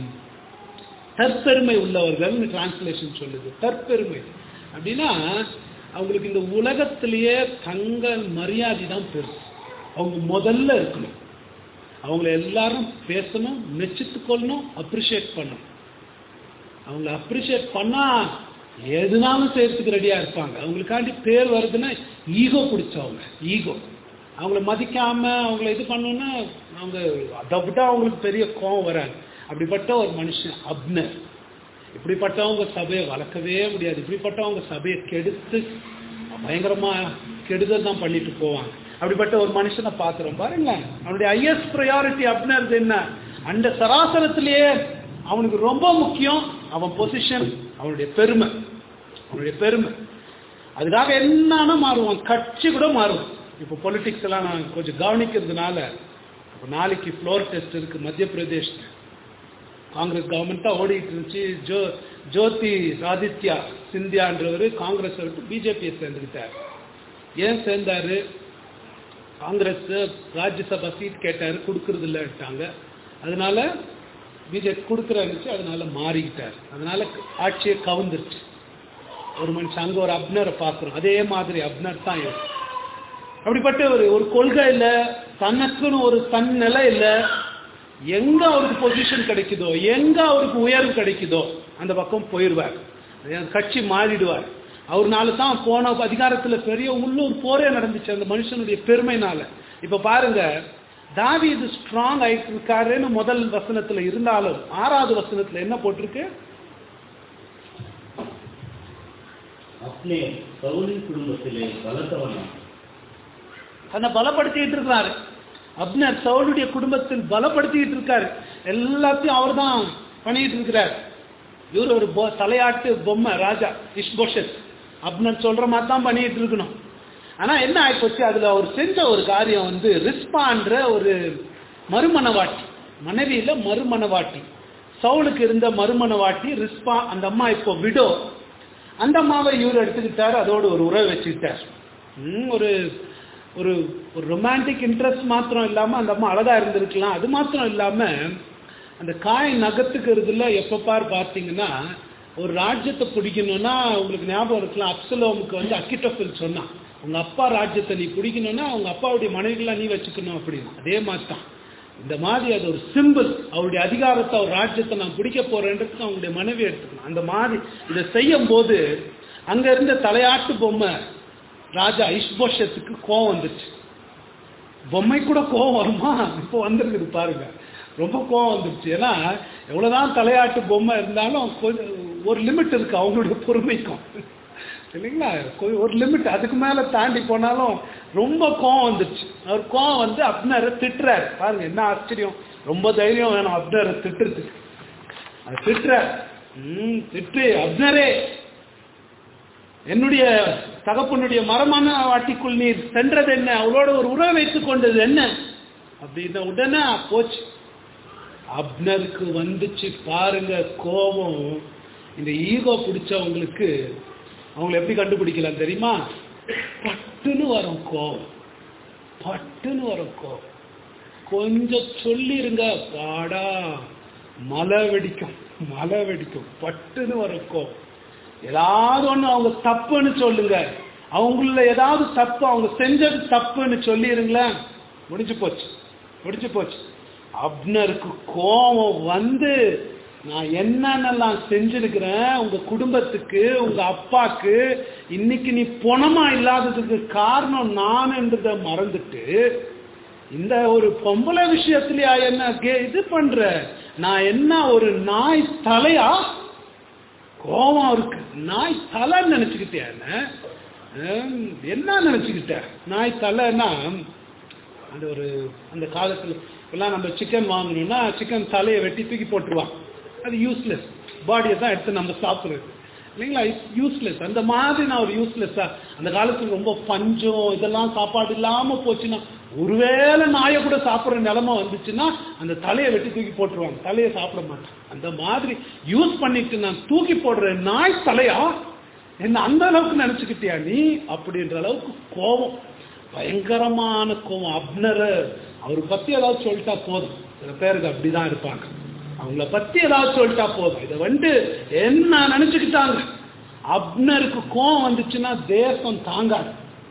தற்பெருமை உள்ளவர்கள்னு டிரான்ஸ்லேஷன் சொல்லுது தற்பெருமை அப்படின்னா அவங்களுக்கு இந்த உலகத்திலேயே தங்கள் மரியாதை தான் பெருசு அவங்க முதல்ல இருக்கணும் அவங்கள எல்லாரும் பேசணும் மெச்சித்து கொள்ளணும் அப்ரிஷியேட் பண்ணணும் அவங்கள அப்ரிஷியேட் பண்ணா எதுனாலும் செய்யறதுக்கு ரெடியா இருப்பாங்க அவங்களுக்காண்டி பேர் வருதுன்னா ஈகோ பிடிச்சவங்க ஈகோ அவங்கள மதிக்காம அவங்கள இது பண்ணணும்னா அவங்க அதை விட அவங்களுக்கு பெரிய கோவம் வராது அப்படிப்பட்ட ஒரு மனுஷன் அப்னர் இப்படிப்பட்டவங்க சபையை வளர்க்கவே முடியாது இப்படிப்பட்டவங்க சபையை கெடுத்து பயங்கரமா கெடுதல் தான் பண்ணிட்டு போவாங்க அப்படிப்பட்ட ஒரு மனுஷனை பார்க்கிறோம் பாருங்க அவனுடைய ஹையஸ்ட் ப்ரையாரிட்டி அப்படின்றது என்ன அந்த சராசரத்திலேயே அவனுக்கு ரொம்ப முக்கியம் அவன் பொசிஷன் அவனுடைய பெருமை அவனுடைய பெருமை அதுக்காக என்னன்னா மாறுவான் கட்சி கூட மாறும் இப்போ பொலிட்டிக்ஸ் எல்லாம் நான் கொஞ்சம் கவனிக்கிறதுனால இப்போ நாளைக்கு ஃப்ளோர் டெஸ்ட் இருக்கு மத்திய பிரதேஷ்ல காங்கிரஸ் கவர்மெண்ட் தான் ஓடிட்டு இருந்துச்சு ஜோ ஜோதி ஆதித்யா சிந்தியான்றவர் காங்கிரஸ் விட்டு பிஜேபியை சேர்ந்துக்கிட்டார் ஏன் சேர்ந்தாரு காங்கிரஸ் ராஜ்யசபா சீட் கேட்டாரு கொடுக்கறது இல்லைட்டாங்க அதனால பிஜேபி கொடுக்குறாருச்சு அதனால மாறிக்கிட்டார் அதனால ஆட்சியை கவுந்துருச்சு ஒரு மனுஷன் அங்க ஒரு அப்னரை பார்க்குறோம் அதே மாதிரி அப்னர் தான் இவர் அப்படிப்பட்ட ஒரு ஒரு கொள்கை இல்லை தனக்குன்னு ஒரு தன் நிலை இல்லை எங்க அவருக்கு பொசிஷன் கிடைக்குதோ எங்க அவருக்கு உயர்வு கிடைக்குதோ அந்த பக்கம் போயிடுவார் கட்சி மாறிடுவார் அவர்னால தான் போன அதிகாரத்துல பெரிய உள்ளூர் போரே நடந்துச்சு அந்த மனுஷனுடைய பெருமைனால இப்ப பாருங்க தாவீது ஸ்ட்ராங் ஆயிட்டு இருக்காருன்னு முதல் வசனத்துல இருந்தாலும் ஆறாவது வசனத்துல என்ன போட்டிருக்கு அப்னே சவுலின் குடும்பத்திலே பலத்தவனான் தன்னை பலப்படுத்திட்டு இருக்கிறாரு அப்னர் சவுலுடைய குடும்பத்தில் பலப்படுத்திட்டு இருக்காரு எல்லாத்தையும் அவர் தான் பண்ணிட்டு இருக்கிறார் இவர் ஒரு பொ- தலையாட்டு பொம்மை ராஜா இஷ்போஷத் அப்னர் சொல்ற மாதிரி தான் பண்ணிட்டு இருக்கணும் ஆனா என்ன ஆயிப்போச்சு அதுல அவர் செஞ்ச ஒரு காரியம் வந்து ரிஸ்பான்ற ஒரு மறுமணவாட்டி மனைவியில மறுமணவாட்டி சவுலுக்கு இருந்த மறுமணவாட்டி ரிஸ்பா அந்த அம்மா இப்போ விடோ அந்த அம்மாவை இவர் எடுத்துக்கிட்டாரு அதோடு ஒரு உறவு வச்சுக்கிட்டார் ம், ஒரு ஒரு ஒரு ரொமான்டிக் இன்ட்ரெஸ்ட் மாத்திரம் இல்லாம அந்த அம்மா அழகா இருந்திருக்கலாம் அது மாத்திரம் இல்லாம அந்த காய் நகர்த்துக்கிறதுல எப்ப பார் பார்த்தீங்கன்னா ஒரு ராஜ்யத்தை பிடிக்கணும்னா உங்களுக்கு ஞாபகம் இருக்கலாம் அப்சலோமுக்கு வந்து அக்கிட்டோஃபில் சொன்னான் உங்க அப்பா ராஜ்யத்தை நீ பிடிக்கணும்னா உங்க அப்பாவுடைய மனைவிகளை நீ வச்சுக்கணும் அப்படின்னு அதே மாதிரி தான் இந்த மாதிரி அது ஒரு சிம்பிள் அவருடைய அதிகாரத்தை அவர் ராஜ்யத்தை நான் பிடிக்க போறேன்றதுக்கு அவங்களுடைய மனைவி எடுத்துக்கணும் அந்த மாதிரி இதை செய்யும் போது அங்க இருந்த தலையாட்டு பொம்மை ராஜா இஷ்போஷத்துக்கு கோவம் வந்துச்சு பொம்மை கூட கோவம் வருமா இப்போ வந்திருக்குது பாருங்க ரொம்ப கோவம் வந்துருச்சு ஏன்னா எவ்வளவுதான் தலையாட்டு பொம்மை இருந்தாலும் கொஞ்சம் ஒரு லிமிட் இருக்கு அவங்களுடைய பொறுமைக்கும் இல்லைங்களா கொ- ஒரு லிமிட் அதுக்கு மேல தாண்டி போனாலும் ரொம்ப கோவம் வந்துச்சு அவர் கோவம் வந்து அப்னரை திட்டுறாரு பாருங்க என்ன ஆச்சரியம் ரொம்ப தைரியம் வேணும் அப்னரை திட்டுறதுக்கு அது திட்டுறார் ம் திட்டு அப்னரே என்னுடைய தகப்பனுடைய மரமான வாட்டிக்குள் நீர் சென்றது என்ன அவளோட ஒரு உறவை வைத்துக் கொண்டது என்ன அப்படின்ன உடனே போச்சு அப்னருக்கு வந்துச்சு பாருங்க கோபம் இந்த ஈகோ பிடிச்சவங்களுக்கு அவங்களை எப்படி கண்டுபிடிக்கலாம் தெரியுமா பட்டுன்னு வரும் கோபம் பட்டுன்னு வரும் கோபம் கொஞ்சம் சொல்லிருங்க பாடா மலை வெடிக்கும் மலை வெடிக்கும் பட்டுன்னு வரும் கோபம் ஏதாவது ஒண்ணு அவங்க தப்புன்னு சொல்லுங்க அவங்கள ஏதாவது தப்பு அவங்க செஞ்சது தப்புன்னு சொல்லிருங்களேன் முடிஞ்சு போச்சு முடிஞ்சு போச்சு அப்னருக்கு கோபம் வந்து நான் என்னென்னலாம் செஞ்சிருக்கிறேன் உங்க குடும்பத்துக்கு உங்க அப்பாக்கு இன்னைக்கு நீ பொணமா இல்லாததுக்கு காரணம் நான் என்றதை மறந்துட்டு இந்த ஒரு பொம்பளை விஷயத்திலயா என்ன கே- இது பண்ற நான் என்ன ஒரு நாய் தலையா கோபம் இருக்கு நாய் தலைன்னு நினைச்சுக்கிட்டியா என்ன ஹம், என்ன நினைச்சுக்கிட்ட நாய் தலைன்னா அந்த ஒரு அந்த காலத்துல எல்லாம் நம்ம சிக்கன் வாங்கணும்னா சிக்கன் தலையை வெட்டி தூக்கி போட்டுருவான் அது யூஸ்லெஸ் பாடியை தான் எடுத்து நம்ம சாப்பிடுறது இல்லைங்களா யூஸ்லெஸ் அந்த மாதிரி நான் ஒரு யூஸ்லெஸ்ஸா அந்த காலத்துல ரொம்ப பஞ்சம் இதெல்லாம் சாப்பாடு இல்லாம போச்சுன்னா ஒருவேளை நாயை கூட சாப்பிடுற நிலைமை வந்துச்சுன்னா அந்த தலையை வெட்டி தூக்கி போட்டுருவாங்க தலையை சாப்பிட மாட்டேன் அந்த மாதிரி யூஸ் பண்ணிட்டு நான் தூக்கி போடுற நாய் தலையா என்ன அந்த அளவுக்கு நினைச்சுக்கிட்டியா நீ அப்படின்ற அளவுக்கு கோபம் பயங்கரமான கோபம் அப்னர அவரை பத்தி ஏதாவது சொல்லிட்டா போதும் சில பேருக்கு அப்படிதான் இருப்பாங்க அவங்கள பத்தி ஏதாவது சொல்லிட்டா போதும் இதை வந்து என்ன நினைச்சுக்கிட்டாங்க அப்னருக்கு கோபம் வந்துச்சுன்னா தேசம் தாங்காது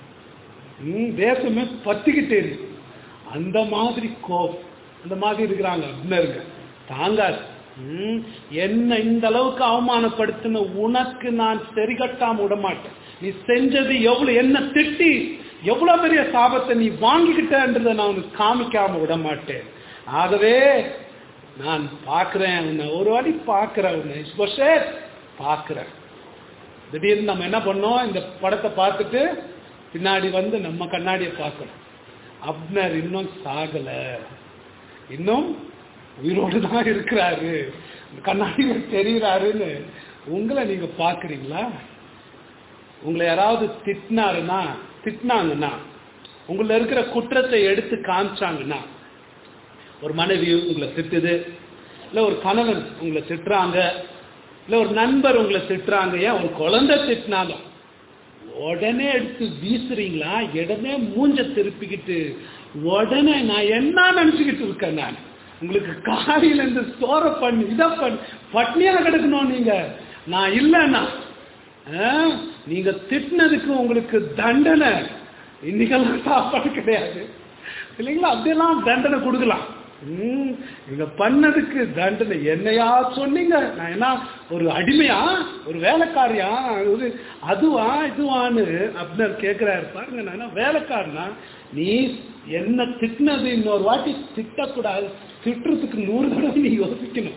ம், தேசமே பத்திக்கிட்டே இருக்கு அந்த மாதிரி கோபம் அந்த மாதிரி இருக்கிறாங்க அப்னருங்க தாங்காது ம், என்ன இந்த அளவுக்கு அவமானப்படுத்தின உனக்கு நான் சரிகட்டாம விட மாட்டேன் நீ செஞ்சது எவ்வளவு என்ன திட்டி எவ்வளவு பெரிய சாபத்தை நீ வாங்கிக்கிட்டன்றதை நான் உனக்கு காமிக்காம விட மாட்டேன் ஆகவே நான் பார்க்கிறேன் உன்னை ஒரு வாட்டி பார்க்கிறேன் உன்னை இஸ்போஷேத் பார்க்கிறேன் திடீர்னு நம்ம என்ன பண்ணோம் இந்த படத்தை பார்த்துட்டு பின்னாடி வந்து நம்ம கண்ணாடியை பார்க்கணும் அப்னர் இன்னும் சாகல இன்னும் உயிரோடு தான் இருக்கிறாரு கண்ணாடியில் தெரிகிறாருன்னு உங்களை நீங்க பார்க்குறீங்களா உங்களை யாராவது திட்டினாருன்னா திட்டினாங்கன்னா உங்களை இருக்கிற குற்றத்தை எடுத்து காமிச்சாங்கன்னா ஒரு மனைவி உங்களை திட்டுது இல்ல ஒரு கணவன் உங்களை திட்டுறாங்க இல்ல ஒரு நண்பர் உங்களை திட்டுறாங்க ஏன் ஒரு குழந்தை திட்டினாலும் உடனே எடுத்து வீசுறீங்களா உடனே மூஞ்ச திருப்பிக்கிட்டு உடனே நான் என்ன நினைச்சுக்கிட்டு இருக்கேன் நான் உங்களுக்கு காலையில இருந்து சோற பண்ணி இதை பண்ணி பட்னியா கிடக்கணும் நீங்க நான் இல்லைன்னா ஆ, நீங்க திட்டினதுக்கு உங்களுக்கு தண்டனை இன்னைக்கெல்லாம் சாப்பாடு கிடையாது இல்லைங்களா அப்படியெல்லாம் தண்டனை கொடுக்கலாம் ம், நீங்க பண்ணதுக்கு தண்டனை என்னையா சொன்னீங்க நான் என்ன ஒரு அடிமையா ஒரு வேலைக்காரியா ஒரு அதுவா இதுவான்னு அப்படின்னு கேட்கிறாரு பாருங்க நான் என்ன வேலைக்காரனா நீ என்ன திட்டினது இன்னொரு வாட்டி திட்டக்கூடாது திட்டுறதுக்கு நூறு தடவை நீ யோசிக்கணும்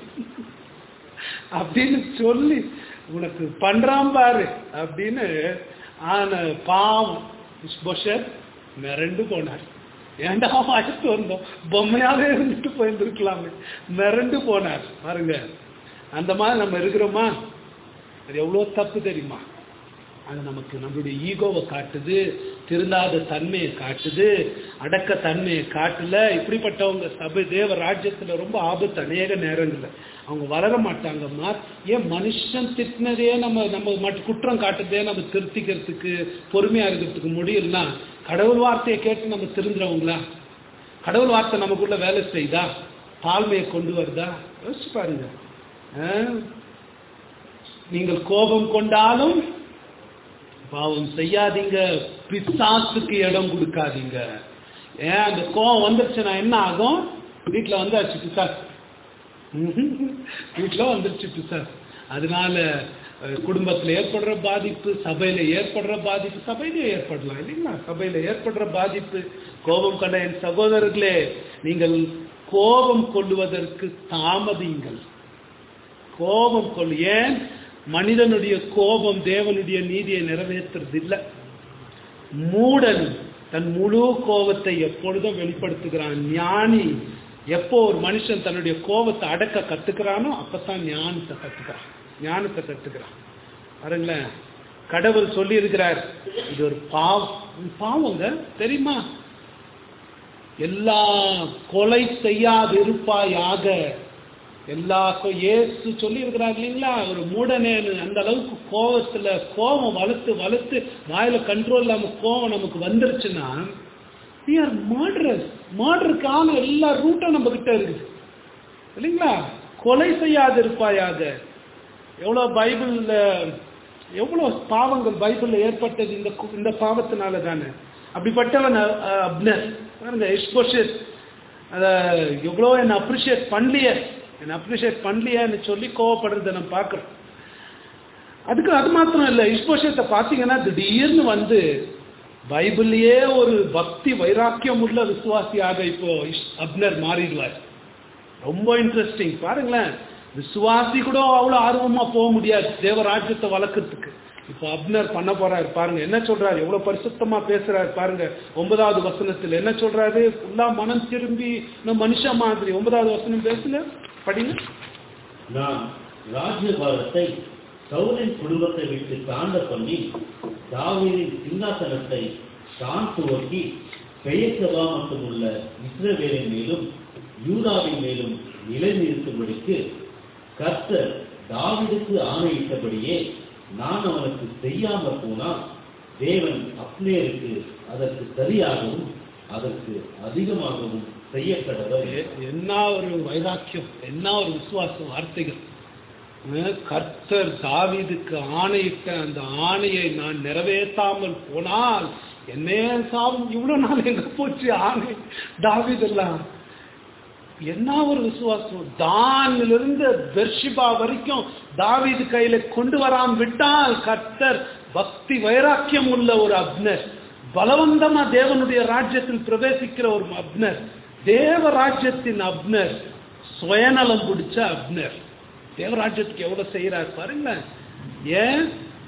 அப்படின்னு சொல்லி உனக்கு பண்றான் பாரு அப்படின்னு ஆன பாவம் இஸ்போஷத் மிரண்டு போனார் ஏன்டா அடுத்து வந்தோம் பொம்மையாவே இருந்துட்டு போயிருந்துருக்கலாமே மிரண்டு போனார் பாருங்க அந்த மாதிரி நம்ம இருக்கிறோமா அது எவ்வளவு தப்பு தெரியுமா அது நமக்கு நம்மளுடைய ஈகோவை காட்டுது திருந்தாத தன்மையை காட்டுது அடக்க தன்மையை காட்டல இப்படிப்பட்டவங்க சபை தேவ ராஜ்யத்துல ரொம்ப ஆபத்து அநேக நேரங்கள்ல அவங்க வளர மாட்டாங்கம்மா ஏன் மனுஷன் திட்டினதே நம்ம நம்ம மட்டும் குற்றம் காட்டுறதே நம்ம திருத்திக்கிறதுக்கு பொறுமையா இருக்கிறதுக்கு முடியலன்னா கடவுள் வார்த்தையை கேட்டு நம்ம திருந்துறவங்களா கடவுள் வார்த்தை நமக்குள்ள வேலை செய்தா தாழ்மையை கொண்டு வருதா யோசிச்சு பாருங்க ஆ? நீங்கள் கோபம் கொண்டாலும் பாவம் செய்யாதீங்க பிசாசுக்கு இடம் கொடுக்காதீங்க ஏன் அந்த கோபம் வந்துருச்சுன்னா என்ன ஆகும் வீட்டுல வந்தாச்சு பிசாசு வீட்டுல வந்துருச்சு பிசாசு அதனால அஹ், குடும்பத்துல ஏற்படுற பாதிப்பு சபையில ஏற்படுற பாதிப்பு சபையில ஏற்படலாம் இல்லைங்களா சபையில ஏற்படுற பாதிப்பு கோபம் கண்ட என் சகோதரர்களே நீங்கள் கோபம் கொள்ளுவதற்கு தாமதியுங்கள் கோபம் கொள் ஏன் மனிதனுடைய கோபம் தேவனுடைய நீதியை நிறைவேற்றுறது இல்லை மூடன் தன் முழு கோபத்தை எப்பொழுதும் வெளிப்படுத்துகிறான் ஞானி எப்போ ஒரு மனுஷன் தன்னுடைய கோபத்தை அடக்க கத்துக்கிறானோ அப்பதான் ஞானத்தை கத்துக்கிறான் ஞானத்தை கத்துக்கிறான் பாருங்களேன் கடவுள் சொல்லி இருக்கிறார் இது ஒரு பாவம் பாவங்க தெரியுமா எல்லா கொலை செய்யாதிருப்பாயாக எல்லா கொ- இயேசு சொல்லி இருக்கிறார் இல்லைங்களா ஒரு மூடனேன்னு அந்த அளவுக்கு கோவத்துல கோபம் வளர்த்து வளர்த்து வாயில கண்ட்ரோல் இல்லாம கோவம் நமக்கு வந்துருச்சுன்னா we are murderers மர்டருக்கான எல்லா ரூட்டும் நம்ம கிட்ட இருக்குது இல்லைங்களா கொலை செய்யாதிருப்பாயாக எவ்வளவு பைபிள்ல எவ்வளவு பாவங்கள் பைபிள்ல ஏற்பட்டது இந்த கு- இந்த பாவத்தினால தானே அப்படிப்பட்டவன் அ- அ- அப்னர் பாருங்க எக்ஸ்போஷர் அத எவ்வளோ என்ன அப்ரிஷியேட் பண்ணலையே என்ன அப்ரிஷியேட் பண்ணலையேன்னு சொல்லி கோவப்படுறதை நம்ம பார்க்குறோம் அதுக்கு அது மாத்திரம் இல்லை இஸ்போஷத்தை பார்த்தீங்கன்னா திடீர்னு வந்து பைபிள்லயே ஒரு பக்தி வைராக்கியம் உள்ள விசுவாசியாக இப்போ இஸ்- அப்னர் மாறிடுவார் ரொம்ப இன்ட்ரெஸ்டிங் பாருங்களேன் விசுவாசி கூட அவ்வளவு ஆர்வமா போக முடியாது தேவராஜ்யத்தை வளர்க்கறதுக்கு இப்போ அப்னர் பண்ண போறாரு பாருங்க என்ன சொல்றாரு எவ்வளவு பரிசுத்தமா பேசுறாரு பாருங்க ஒன்பதாவது வசனத்துல என்ன சொல்றாரு ஃபுல்லா மனம் திரும்பி நம்ம மனுஷன் மாதிரி ஒன்பதாவது வசனம் பேசுங்க படிங்க நான் ராஜ்யபாரத்தை சவுலின் குடும்பத்தை விட்டு தாண்ட பண்ணி தாவீதின் சிங்காசனத்தை தான் துவக்கி பெயர்சபா மட்டுமுள்ள இஸ்ரவேலின் மேலும் யூதாவின் மேலும் நிலைநிறுத்தும்படிக்கு கர்த்தர் தாவீதுக்கு ஆணையிட்டபடியே நான் அவனுக்கு செய்யாமற் போனால் தேவன் அப்னேருக்கு அதற்கு சரியாகவும் அதற்கு அதிகமாகவும் செய்யப்படவர் எ- என்ன ஒரு வைராக்கியம் என்ன ஒரு விசுவாச வார்த்தைகள் அஹ் கர்த்தர் தாவீதுக்கு ஆணையிட்ட அந்த ஆணையை நான் நிறைவேற்றாமல் போனால் என்னே சாவும் இவ்வளவு நாள் எங்க போச்சு ஆணை தாவீதெல்லாம் என்ன ஒரு விசுவாசம் தானிலிருந்து பெர்ஷிபா வரைக்கும் தாவீது கையில கொண்டு வராம விட்டால் கர்த்தர் பக்தி வைராக்கியம் உள்ள ஒரு அப்னர் பலவந்தமா தேவனுடைய ராஜ்யத்தில் பிரவேசிக்கிற ஒரு அப்னர் தேவ ராஜ்யத்தின் அப்னர் சுயநலம் பிடிச்ச அப்னர் தேவராஜ்யத்துக்கு எவ்வளவு செய்யறாரு பாருங்களேன் ஏன்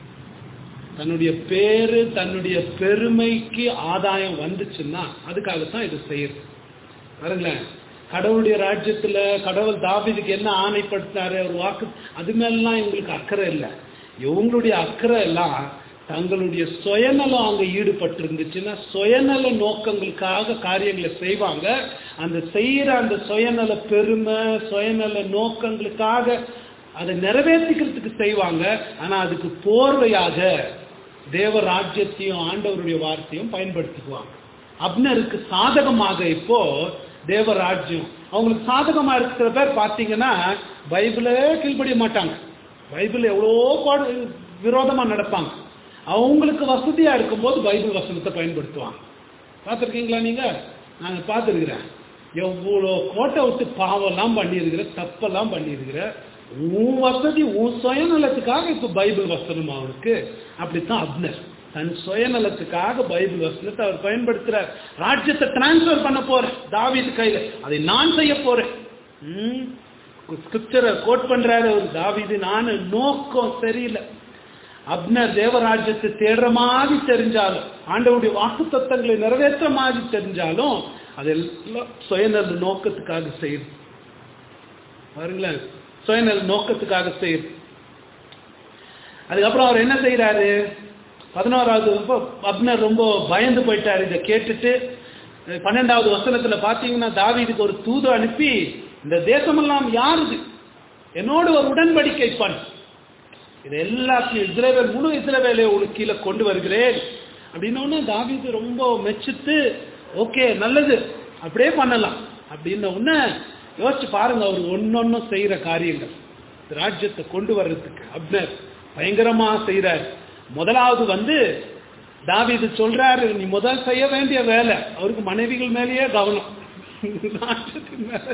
தன்னுடைய பேரு தன்னுடைய பெருமைக்கு ஆதாயம் வந்துச்சுன்னா அதுக்காகத்தான் இது செய்யுது பாருங்களேன் கடவுளுடைய ராஜ்யத்துல கடவுள் தாவீதுக்கு என்ன ஆணைப்படுத்தினாரு ஒரு வாக்கு அது மேலாம் இவங்களுக்கு அக்கறை இல்லை இவங்களுடைய அக்கறை எல்லாம் தங்களுடைய சுயநலம் அங்க ஈடுபட்டு இருந்துச்சுன்னா சுயநல நோக்கங்களுக்காக காரியங்களை செய்வாங்க அந்த செய்யற அந்த சுயநல பெருமை சுயநல நோக்கங்களுக்காக அதை நிறைவேற்றிக்கிறதுக்கு செய்வாங்க ஆனா அதுக்கு போர்வையாக தேவ ராஜ்யத்தையும் ஆண்டவருடைய வார்த்தையும் பயன்படுத்திக்குவாங்க அப்னருக்கு சாதகமாக இப்போ தேவராஜ்யம் அவங்களுக்கு சாதகமா இருக்கிற பேர் பார்த்தீங்கன்னா பைபிளே கீழ்ப்படிய மாட்டாங்க பைபிள் எவ்வளோ பாடு விரோதமா நடப்பாங்க அவங்களுக்கு வசதியா இருக்கும்போது பைபிள் வசனத்தை பயன்படுத்துவாங்க பார்த்துருக்கீங்களா நீங்க நாங்க பார்த்துருக்கிறேன் எவ்வளோ கோட்டை விட்டு பாவம்லாம் பண்ணியிருக்கிற தப்பெல்லாம் பண்ணியிருக்கிற உன் வசதி உன் சுயநலத்துக்காக இப்ப பைபிள் வசனம் அவனுக்கு அப்படித்தான் அப்னர் தன் சுயநலத்துக்காக பைபிள் வசனத்தை அவர் பயன்படுத்துறார் ராஜ்யத்தை டிரான்ஸ்ஃபர் பண்ண போறேன் தாவீது கையில அதை நான் செய்ய போறேன் ஸ்கிரிப்சரை கோட் பண்றாரு ஒரு தாவீது நான் நோக்கம் சரியில்லை அப்னர் தேவராஜ்யத்தை தேடுற மாதிரி தெரிஞ்சாலும் ஆண்டவருடைய வாக்கு தத்தங்களை நிறைவேற்ற மாதிரி தெரிஞ்சாலும் அதெல்லாம் சுயநல நோக்கத்துக்காக செய்யுது பாருங்களேன் சுயநல நோக்கத்துக்காக செய்யுது அதுக்கப்புறம் அவர் என்ன செய்யறாரு பதினோராவது ரொம்ப அப்னர் ரொம்ப பயந்து போயிட்டாரு இதை கேட்டுட்டு பன்னெண்டாவது வசனத்துல பாத்தீங்கன்னா தாவீதுக்கு ஒரு தூது அனுப்பி இந்த தேசமெல்லாம் யாருது என்னோடு ஒரு உடன்படிக்கை பண் இது எல்லாத்தையும் இஸ்ரேவேல் முழு இஸ்ரேவேலை உங்களுக்கு கீழே கொண்டு வருகிறேன் அப்படின்னு தாவீது ரொம்ப மெச்சித்து ஓகே நல்லது அப்படியே பண்ணலாம் அப்படின்ன உடனே யோசிச்சு பாருங்க அவர் ஒன்னொன்னும் செய்யற காரியங்கள் ராஜ்யத்தை கொண்டு வர்றதுக்கு அப்னர் பயங்கரமா செய்யறாரு முதலாவது வந்து தாவீது சொல்றாரு நீ முதல் செய்ய வேண்டிய வேலை அவருக்கு மனைவிகள் மேலேயே கவனம் ராஜ்யத்தின் மேல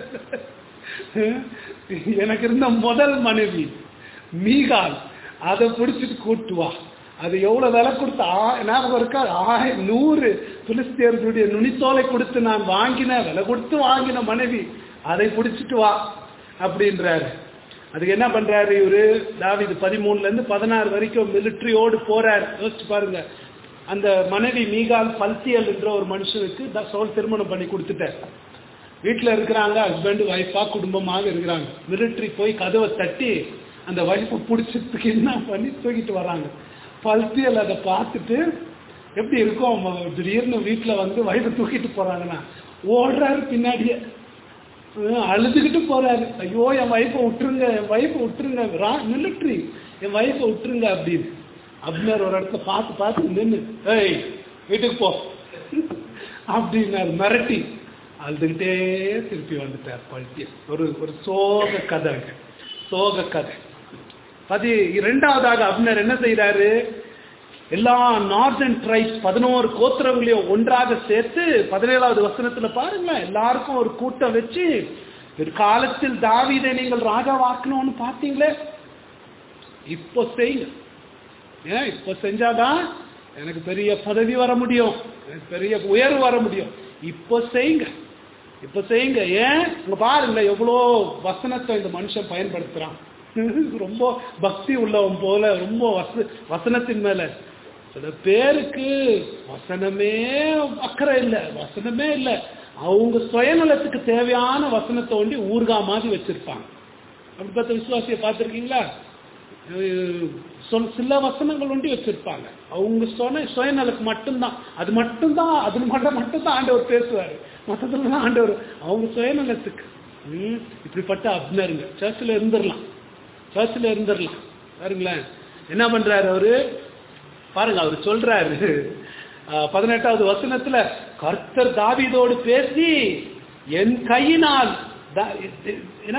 எனக்கு இருந்த முதல் மனைவி மீகால் அதை பிடிச்சிட்டு கூட்டு வா அது எவ்வளவு விலை கொடுத்து ஆ- ஞாபகம் இருக்கா ஆய நூறு பிலிஸ்தியர்களுடைய நுனித்தோலை கொடுத்து நான் வாங்கின விலை கொடுத்து வாங்கின மனைவி அதை பிடிச்சிட்டு வா அப்படின்றாரு அதுக்கு என்ன பண்றாரு இவரு தாவீது பதிமூணுல இருந்து பதினாறு வரைக்கும் மிலிட்டரியோடு போறாரு யோசிச்சு பாருங்க அந்த மனைவி மீகால் பல்தியல் என்ற ஒரு மனுஷனுக்கு த- சவுல் திருமணம் பண்ணி கொடுத்துட்டார் வீட்டில் இருக்கிறாங்க ஹஸ்பண்ட் ஒய்ஃபா குடும்பமாக இருக்கிறாங்க மிலிட்ரி போய் கதவை தட்டி அந்த ஒய்ஃபை பிடிச்சதுக்கு என்ன பண்ணி தூக்கிட்டு வராங்க பல்தியல் அதை பார்த்துட்டு எப்படி இருக்கும் அவங்க திடீர்னு வீட்டில் வந்து ஒய்ஃபை தூக்கிட்டு போறாங்கன்னா ஓடுறாரு பின்னாடியே ஹம், அழுதுகிட்டு போறாரு ஐயோ என் வைஃபை விட்டுருங்க என் வைஃபை விட்டுருங்க மிலிட்ரி என் வைஃபை விட்டுருங்க அப்படின்னு அப்னர் ஒரு இடத்துல பார்த்து பார்த்து நின்று ஏய் வீட்டுக்கு போ அப்படின்னாரு மிரட்டி அழுதுகிட்டே திருப்பி வந்துட்டார் பல்ட்டிய ஒரு ஒரு சோக கதைங்க சோக கதை பதி இரண்டாவதாக அப்னர் என்ன செய்றாரு எல்லா நார்தன் ட்ரைப்ஸ் பதினோரு கோத்திரங்களையும் ஒன்றாக சேர்த்து பதினேழாவது வசனத்துல பாருங்களேன் எல்லாருக்கும் ஒரு கூட்டம் வச்சு பிற்காலத்தில் தாவீதை நீங்கள் ராஜாவாக்கணும்னு பார்த்தீங்களே இப்போ செய்யுங்க ஏன் இப்போ செஞ்சாதான் எனக்கு பெரிய பதவி வர முடியும் எனக்கு பெரிய உயர்வு வர முடியும் இப்போ செய்யுங்க இப்போ செய்யுங்க ஏன் இங்க பாருங்களேன் எவ்வளோ வசனத்தை இந்த மனுஷன் பயன்படுத்துறான் ரொம்ப பக்தி உள்ளவன் போல ரொம்ப வச வசனத்தின் மேல சில பேருக்கு வசனமே அக்கறை இல்லை வசனமே இல்லை அவங்க சுயநலத்துக்கு தேவையான வசனத்தை ஒண்டி ஊர்கா மாதிரி வச்சிருப்பாங்க அப்படி பார்த்த விசுவாசியை பார்த்துருக்கீங்களா அஹ் சொல் சில வசனங்கள் ஒண்டி வச்சிருப்பாங்க அவங்க சொன்ன சுயநலக்கு மட்டும்தான் அது மட்டும்தான் அது மட்டும் மட்டும்தான் ஆண்டவர் பேசுவாரு மற்றதுலாம் ஆண்டவர் அவங்க சுயநலத்துக்கு ம், இப்படிப்பட்ட அப்னருங்க சர்ச்சில் இருந்துடலாம் சர்ச்சில் இருந்துடலாம் பாருங்களேன் என்ன பண்றாரு அவரு பாருங்க அவர் சொல்றாரு அஹ், பதினெட்டாவது வசனத்துல கர்த்தர் தாவீதோடு பேசி என் கையினால் தா- ஏன்னா,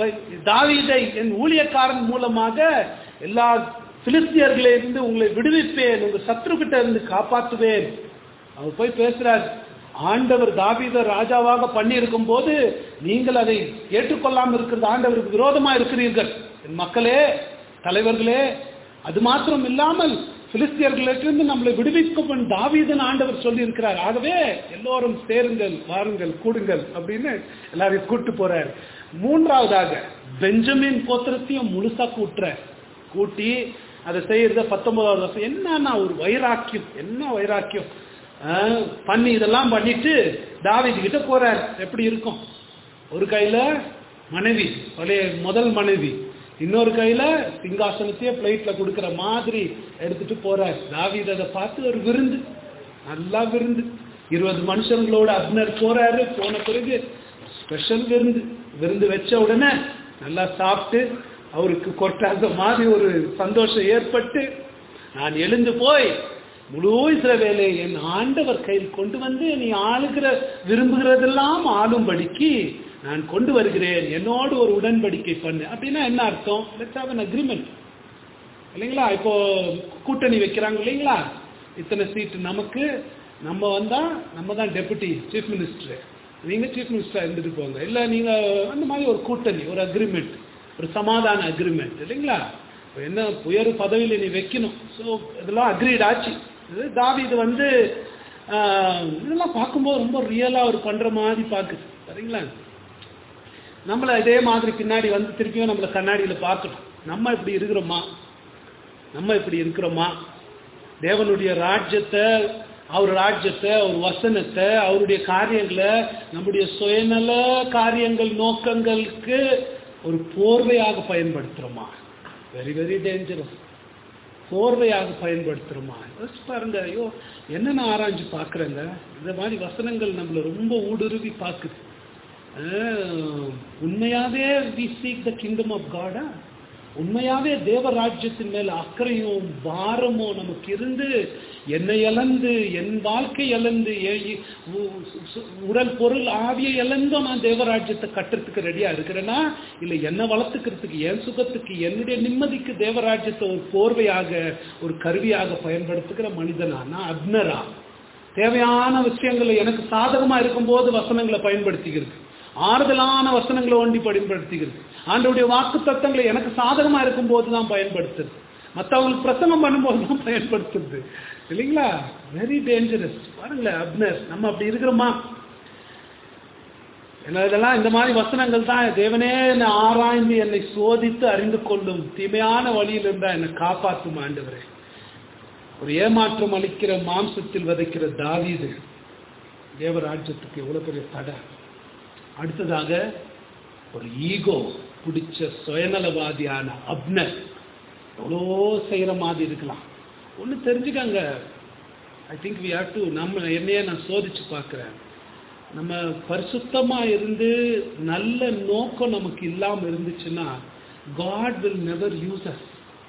தாவீதை என் ஊழியக்காரன் மூலமாக எல்லா பிலிஸ்தியர்களிலிருந்து உங்களை விடுவிப்பேன் உங்க சத்ருகிட்ட இருந்து காப்பாற்றுவேன் அவர் போய் பேசுறார் ஆண்டவர் தாவீத ராஜாவாக பண்ணியிருக்கும் போது நீங்கள் அதை ஏற்றுக்கொள்ளாமல் இருக்கிறது ஆண்டவருக்கு விரோதமா இருக்கிறீர்கள் என் மக்களே தலைவர்களே அது மாத்திரம் இல்லாமல் பிலிஸ்தியர்களிலிருந்து நம்மளை விடுவிக்கும் தாவீதன் ஆண்டவர் சொல்லி இருக்கிறார் ஆகவே எல்லோரும் சேருங்கள் வாருங்கள் கூடுங்கள் அப்படின்னு எல்லாரையும் கூட்டு போறார் மூன்றாவதாக பெஞ்சமின் கோத்திரத்தையும் முழுசா கூட்டுற கூட்டி அதை செய்யறத பத்தொன்பதாவது வருஷம் என்னன்னா ஒரு வைராக்கியம் என்ன வைராக்கியம் ஆஹ், பண்ணி இதெல்லாம் பண்ணிட்டு தாவீது கிட்ட போறார் எப்படி இருக்கும் ஒரு கையில மனைவி பழைய முதல் மனைவி இன்னொரு கையில சிங்காசனத்தையே பிளேட்ல கொடுக்கிற மாதிரி எடுத்துட்டு போறார் தாவீது அதை பார்த்து ஒரு விருந்து நல்லா விருந்து இருபது மனுஷங்களோட அப்னர் போறாரு போன பிறகு ஸ்பெஷல் விருந்து விருந்து வச்ச உடனே நல்லா சாப்பிட்டு அவருக்கு கொட்டாத மாதிரி ஒரு சந்தோஷம் ஏற்பட்டு நான் எழுந்து போய் முழு இஸ்ரவேலை என் ஆண்டவர் கையில் கொண்டு வந்து நீ ஆளுகிற விரும்புகிறதெல்லாம் ஆளும்படிக்கு நான் கொண்டு வருகிறேன் என்னோடு ஒரு உடன்படிக்கை பண்ணு அப்படின்னா என்ன அர்த்தம் லெட்ஸ் ஹாவ் an agreement இல்லைங்களா இப்போ கூட்டணி வைக்கிறாங்க இல்லைங்களா இத்தனை சீட்டு நமக்கு நம்ம வந்தா நம்ம தான் டெபுட்டி சீஃப் மினிஸ்டர் நீங்க சீஃப் மினிஸ்டர் இருந்துட்டு போங்க இல்ல நீங்க அந்த மாதிரி ஒரு கூட்டணி ஒரு அக்ரிமெண்ட் ஒரு சமாதான அக்ரிமெண்ட் இல்லைங்களா இப்போ என்ன உயர் பதவியில் நீ வைக்கணும் ஸோ இதெல்லாம் அக்ரீட் ஆச்சு இது தாவீது வந்து ஆஹ், இதெல்லாம் பார்க்கும்போது ரொம்ப ரியலாக அவர் பண்ற மாதிரி பார்க்குது சரிங்களா நம்மள இதே மாதிரி பின்னாடி வந்து திருப்பியும் நம்மள கண்ணாடியில பார்க்கணும் நம்ம இப்படி இருக்கிறோமா நம்ம இப்படி இருக்கிறோமா தேவனுடைய ராஜ்யத்தை அவர் ராஜ்யத்தை அவர் வசனத்தை அவருடைய காரியங்களை நம்முடைய சுயநல காரியங்கள் நோக்கங்களுக்கு ஒரு போர்வையாக பயன்படுத்துறோமா வெரி வெரி டேஞ்சரஸ் போர்வையாக பயன்படுத்துறோமா யோசிச்சு பாருங்க ஐயோ என்ன நான் ஆராய்ஞ்சு பார்க்குறேங்க இந்த மாதிரி வசனங்கள் நம்மளை ரொம்ப ஊடுருவி பார்க்குது ஆஹ், உண்மையாவே we seek the kingdom of God உண்மையாவே தேவராஜ்யத்தின் மேல அக்கறையும் பாரமும் நமக்கு இருந்து என்னை இழந்து என் வாழ்க்கை இழந்து எ- இ- உ- சு- உடல் பொருள் ஆவியை இழந்தும் நான் தேவராஜ்யத்தை கட்டுறதுக்கு ரெடியா இருக்கிறேன்னா இல்லை என்னை வளர்த்துக்கிறதுக்கு என் சுகத்துக்கு என்னுடைய நிம்மதிக்கு தேவராஜ்யத்தை ஒரு போர்வையாக ஒரு கருவியாக பயன்படுத்துகிற மனிதனா நான் அப்னரா தேவையான விஷயங்களை எனக்கு சாதகமா இருக்கும்போது வசனங்களை பயன்படுத்திக்கிறது ஆறுதலான வசனங்களை ஒண்டி பயன்படுத்திக்கிறது ஆண்டவருடைய வாக்கு தத்தங்களை எனக்கு சாதகமா இருக்கும்போது தான் பயன்படுத்துது மற்றவங்களுக்கு பிரசங்கம் பண்ணும்போது தான் பயன்படுத்துது இல்லைங்களா வெரி டேஞ்சரஸ் பாருங்களேன் அப்னர் நம்ம அப்படி இருக்கிறோமா என்ன இதெல்லாம் இந்த மாதிரி வசனங்கள் தான் தேவனே என்னை ஆராய்ந்து என்னை சோதித்து அறிந்து கொள்ளும் தீமையான வழியில் இருந்தா என்னை காப்பாற்றும் ஆண்டவரே ஒரு ஏமாற்றம் அளிக்கிற மாம்சத்தில் விதைக்கிற தாவீது தேவராஜ்யத்துக்கு எவ்வளவு பெரிய தடை அடுத்ததாக ஒரு ஈகோ பிடிச்ச சுயநலவாதியான அப்னர் எவ்வளோ செய்கிற மாதிரி இருக்கலாம் ஒன்று தெரிஞ்சுக்கங்க I think we have to நம்ம என்னையே நான் சோதிச்சு பார்க்குறேன் நம்ம பரிசுத்தமா இருந்து நல்ல நோக்கம் நமக்கு இல்லாம இருந்துச்சுன்னா God will never use us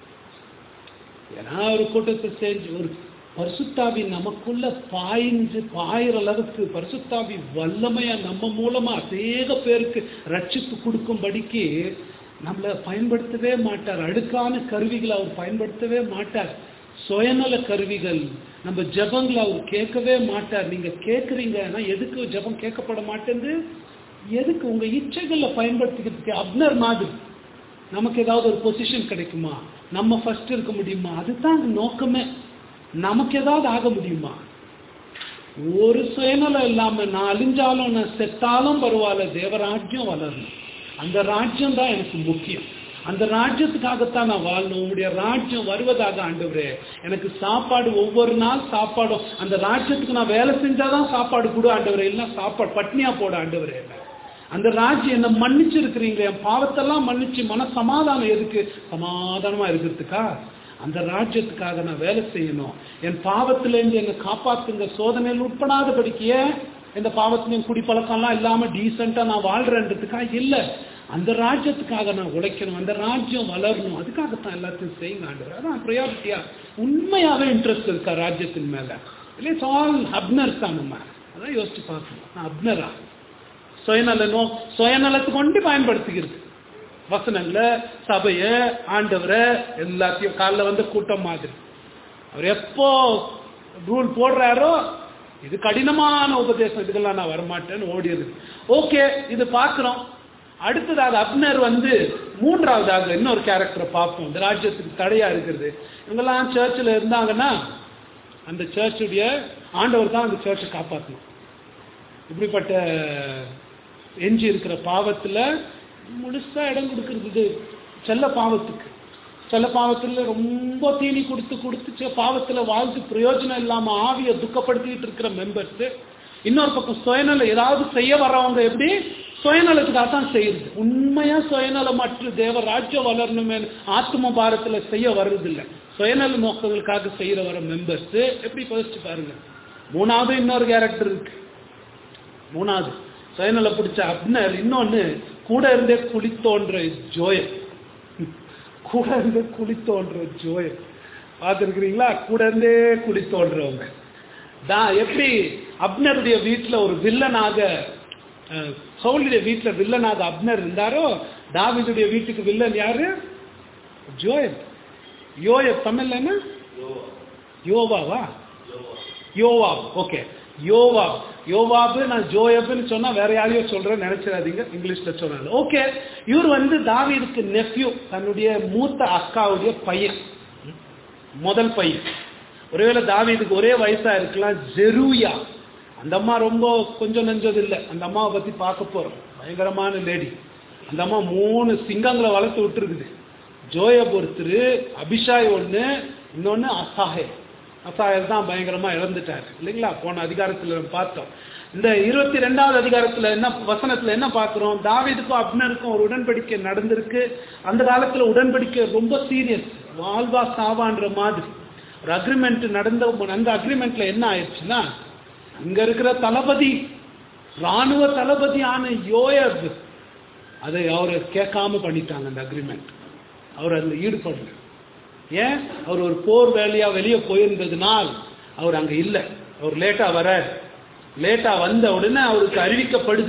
ஏன்னா ஒரு கூட்டத்தை செஞ்சு ஒரு பரிசுத்தாவி நமக்குள்ள பாய்ஞ்சு பாயிற அளவுக்கு பரிசுத்தாவி வல்லமையா நம்ம மூலமா அநேக பேருக்கு ரட்சிப்பு கொடுக்கும்படிக்கு நம்மளை பயன்படுத்தவே மாட்டார் அடுக்கான கருவிகளை அவர் பயன்படுத்தவே மாட்டார் சுயநல கருவிகள் நம்ம ஜெபங்களை அவர் கேட்கவே மாட்டார் நீங்க கேட்குறீங்க ஆனா எதுக்கு ஜெபம் கேட்கப்பட மாட்டேங்குது எதுக்கு உங்க இச்சைகளை பயன்படுத்திக்கிறதுக்கு அப்னர் மாதிரி நமக்கு ஏதாவது ஒரு பொசிஷன் கிடைக்குமா நம்ம ஃபர்ஸ்ட் இருக்க முடியுமா அதுதான் அங்க நோக்கமே நமக்கு ஏதாவது ஆக முடியுமா ஒரு சுயநலம் இல்லாம நான் அழிஞ்சாலும் நான் செத்தாலும் பரவாயில்ல தேவராஜ்யம் வளரணும் அந்த ராஜ்யம் தான் எனக்கு முக்கியம் அந்த ராஜ்யத்துக்காகத்தான் நான் வாழணும் உங்களுடைய ராஜ்யம் வருவதாக ஆண்டவரே எனக்கு சாப்பாடு ஒவ்வொரு நாள் சாப்பாடும் அந்த ராஜ்யத்துக்கு நான் வேலை செஞ்சாதான் சாப்பாடு கொடு ஆண்டவரே இல்லைன்னா சாப்பாடு பட்னியா போட ஆண்டவரே அந்த ராஜ்யம் என்ன மன்னிச்சிருக்கிறீங்க என் பாவத்தெல்லாம் மன்னிச்சு மன சமாதானம் எதுக்கு சமாதானமா இருக்கிறதுக்கா அந்த ராஜ்யத்துக்காக நான் வேலை செய்யணும் என் பாவத்திலேருந்து என்னை காப்பாத்துங்க சோதனையில் உட்படாதபடிக்கு ஏன் இந்த பாவத்திலையும் குடிப்பழக்கம்லாம் இல்லாம டீசெண்டா நான் வாழ்றேன்றதுக்கா இல்லை அந்த ராஜ்யத்துக்காக நான் உழைக்கணும் அந்த ராஜ்யம் வளரணும் அதுக்காகத்தான் எல்லாத்தையும் செய்யுங்க ஆண்டவர் அதான் ப்ரையாரிட்டியா உண்மையாவே இன்ட்ரெஸ்ட் இருக்கா ராஜ்யத்தின் மேல இல்லை ஆல் அப்னர்ஸ் தான் நம்ம அதான் யோசிச்சு பார்க்கணும் நான் அப்னரா சுயநல நோ சுயநலத்தை கொண்டு பயன்படுத்திக்கிறது வசனங்கள சபைய ஆண்டவரை எல்லாத்தையும் காலைல வந்து கூட்டம் மாதிரி அவர் எப்போ ரூல் போடுறாரோ இது கடினமான உபதேசம் இதுக்கெல்லாம் நான் வரமாட்டேன்னு ஓடியது ஓகே இது பார்க்கிறோம் அடுத்ததாக அப்னர் வந்து மூன்றாவதாக இன்னொரு கேரக்டரை பார்ப்போம் இந்த ராஜ்யத்துக்கு தடையா இருக்கிறது இவங்கெல்லாம் சர்ச்சில் இருந்தாங்கன்னா அந்த சர்ச்சுடைய ஆண்டவர் தான் அந்த சர்ச்சை காப்பாற்றணும் இப்படிப்பட்ட எஞ்சி இருக்கிற பாவத்துல முழுசா இடம் கொடுக்கறது இது செல்ல பாவத்துக்கு செல்ல பாவத்துல ரொம்ப தீனி கொடுத்து கொடுத்து செ- பாவத்துல வாழ்ந்து பிரயோஜனம் இல்லாம ஆவியை துக்கப்படுத்திட்டு இருக்கிற மெம்பர்ஸ் இன்னொரு பக்கம் சுயநலம் ஏதாவது செய்ய வர்றவங்க எப்படி சுயநலத்துக்காக தான் செய்யுது உண்மையா சுயநலமற்ற தேவ ராஜ்யம் வளரணுமே ஆத்ம பாரத்துல செய்ய வர்றது இல்ல சுயநல நோக்கங்களுக்காக செய்யற வர மெம்பர்ஸ் எப்படி யோசிச்சு பாருங்க மூணாவது இன்னொரு கேரக்டர் இருக்கு மூணாவது சுயநல பிடிச்ச அப்னர் இன்னொன்னு கூட இருந்தே குளித்தோன்ற ஜோயல் கூட இருந்தே குளித்தோன்ற ஜோயல் பார்த்துருக்கிறீங்களா கூட இருந்தே குளித்தோன்றவங்க தான் எப்படி அப்னருடைய வீட்டில் ஒரு வில்லனாக அஹ், சவுலுடைய வீட்டில் வில்லனாக அப்னர் இருந்தாரோ தாவீதுடைய வீட்டுக்கு வில்லன் யாரு ஜோயல் யோயப் தமிழ்ல என்ன யோவாவா யோவாப் ஓகே யோவாப் யோவாபு நான் ஜோயப்னு சொன்னா வேற யாரையோ சொல்றேன் நினைச்சிடாதீங்க இங்கிலீஷ்ல சொன்னாங்க ஓகே இவர் வந்து தாவீதுக்கு நெஃப்யூ தன்னுடைய மூத்த அக்காவுடைய பையன் முதல் பையன் ஒருவேளை தாவீதுக்கு ஒரே வயசா இருக்கலாம் ஜெருயா அந்த அம்மா ரொம்ப கொஞ்சம் நெஞ்சது இல்லை அந்த அம்மாவை பத்தி பார்க்க போறோம் பயங்கரமான லேடி அந்த அம்மா மூணு சிங்கங்களை வளர்த்து விட்டுருக்குது ஜோயப் ஒருத்தர் அபிஷாய் ஒண்ணு இன்னொன்னு அசாஹே அசாயர் தான் பயங்கரமா இழந்துட்டார் இல்லைங்களா போன அதிகாரத்துல நம்ம பார்த்தோம் இந்த இருபத்தி ரெண்டாவது அதிகாரத்துல என்ன வசனத்துல என்ன பார்க்கிறோம் தாவீதுக்கும் அப்னருக்கும் ஒரு உடன்படிக்கை நடந்திருக்கு அந்த காலத்துல உடன்படிக்கை ரொம்ப சீரியஸ் வாழ்வா சாவான்ற மாதிரி ஒரு அக்ரிமெண்ட் நடந்த அந்த அக்ரிமெண்ட்ல என்ன ஆயிடுச்சுன்னா அங்க இருக்கிற தளபதி ராணுவ தளபதியான யோயப் அதை அவரை கேட்காம பண்ணிட்டாங்க அந்த அக்ரிமெண்ட் அவர் அதில் ஈடுபடல ஏன் அவர் ஒரு போர் வேலையா வெளியே போயிருந்ததுனால் அவர் அங்க இல்லை அவர் லேட்டா வர லேட்டா வந்த உடனே அவருக்கு அறிவிக்கப்படுது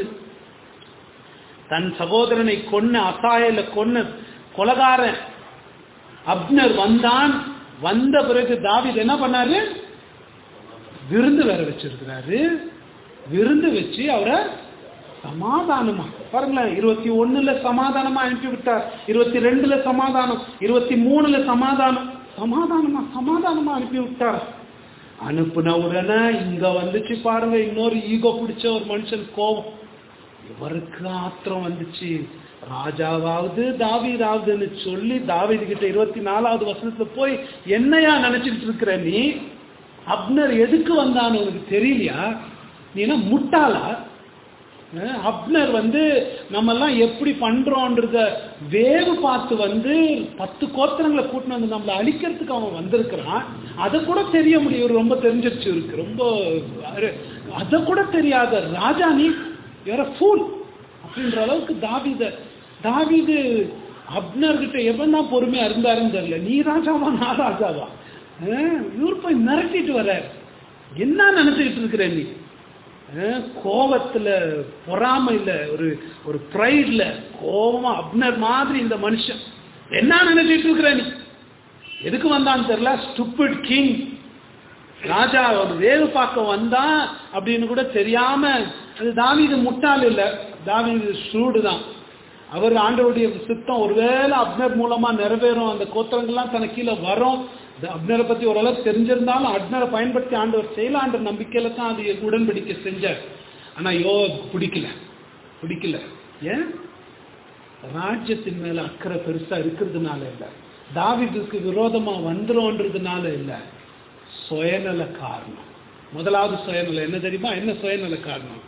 தன் சகோதரனை கொன்ன அசாயல கொன்ன கொலகாரன் அப்னர் வந்தான் வந்த பிறகு தாவீது என்ன பண்ணாரு விருந்து வேற வச்சிருக்கிறாரு விருந்து வச்சு அவரை சமாதானமா பாருங்களேன் இருபத்தி ஒண்ணுல சமாதானமா அனுப்பி விட்டார் இருபத்தி ரெண்டுல சமாதானம் இருபத்தி மூணுல சமாதானம் சமாதானமா சமாதானமா அனுப்பி விட்டார் அனுப்புன உடனே இங்க வந்துச்சு பாருங்க இன்னொரு ஈகோ பிடிச்ச ஒரு மனுஷன் கோபம் இவருக்கு ஆத்திரம் வந்துச்சு ராஜாவாவது தாவீதாவதுன்னு சொல்லி தாவீது கிட்ட இருபத்தி நாலாவது வசனத்துல போய் என்னையா நினைச்சிட்டு இருக்கிற நீ அப்னர் எதுக்கு வந்தான்னு உனக்கு தெரியலையா நீ என்ன முட்டாளா அஹ் அப்னர் வந்து நம்ம எல்லாம் எப்படி பண்றோன்றத வேவு பார்த்து வந்து பத்து கோத்திரங்களை கூட்டின்னு வந்து நம்மளை அழிக்கிறதுக்கு அவன் வந்திருக்கிறான் அதை கூட தெரிய முடியும் இவரு ரொம்ப தெரிஞ்சிருச்சு இருக்கு ரொம்ப அதை கூட தெரியாத ராஜா நீ வேற ஃபூல் அப்படின்ற அளவுக்கு தாவீத தாவீது அப்னர் கிட்ட எவன் தான் பொறுமையா இருந்தாருன்னு தெரியல நீ ராஜாவா நான் ராஜாவா அஹ் இவர் போய் மிரட்டிட்டு வர என்ன நினைச்சுக்கிட்டு இருக்கிற நீ அஹ் கோவத்துல பொறாமையில ஒரு ஒரு ப்ரைட்ல கோபமா அப்னர் மாதிரி இந்த மனுஷன் என்ன நினைச்சிட்டு இருக்கிற நீ எதுக்கு வந்தான்னு தெரியல ஸ்டூபிட் கிங் ராஜா ஒரு வேவு பார்க்க வந்தான் அப்படின்னு கூட தெரியாம அது தாவீது முட்டாள் இல்ல தாவீது சூடு தான் அவர் ஆண்டவருடைய சித்தம் ஒருவேளை அப்னர் மூலமா நிறைவேறும் அந்த கோத்திரங்கள்லாம் தனக்கு கீழே வரும் இந்த அப்னரை பத்தி ஓரளவுக்கு தெரிஞ்சிருந்தாலும் அப்னரை பயன்படுத்தி ஆண்டவர் செய்யலான்ற நம்பிக்கையில தான் அது உடன்படிக்கை செஞ்சார் ஆனா யோ பிடிக்கல பிடிக்கல ஏன் ராஜ்யத்தின் மேல அக்கறை பெருசா இருக்கிறதுனால இல்ல தாவீதுக்கு விரோதமா வந்துரும்ன்றதுனால இல்ல சுயநல காரணம் முதலாவது சுயநலம் என்ன தெரியுமா என்ன சுயநல காரணம்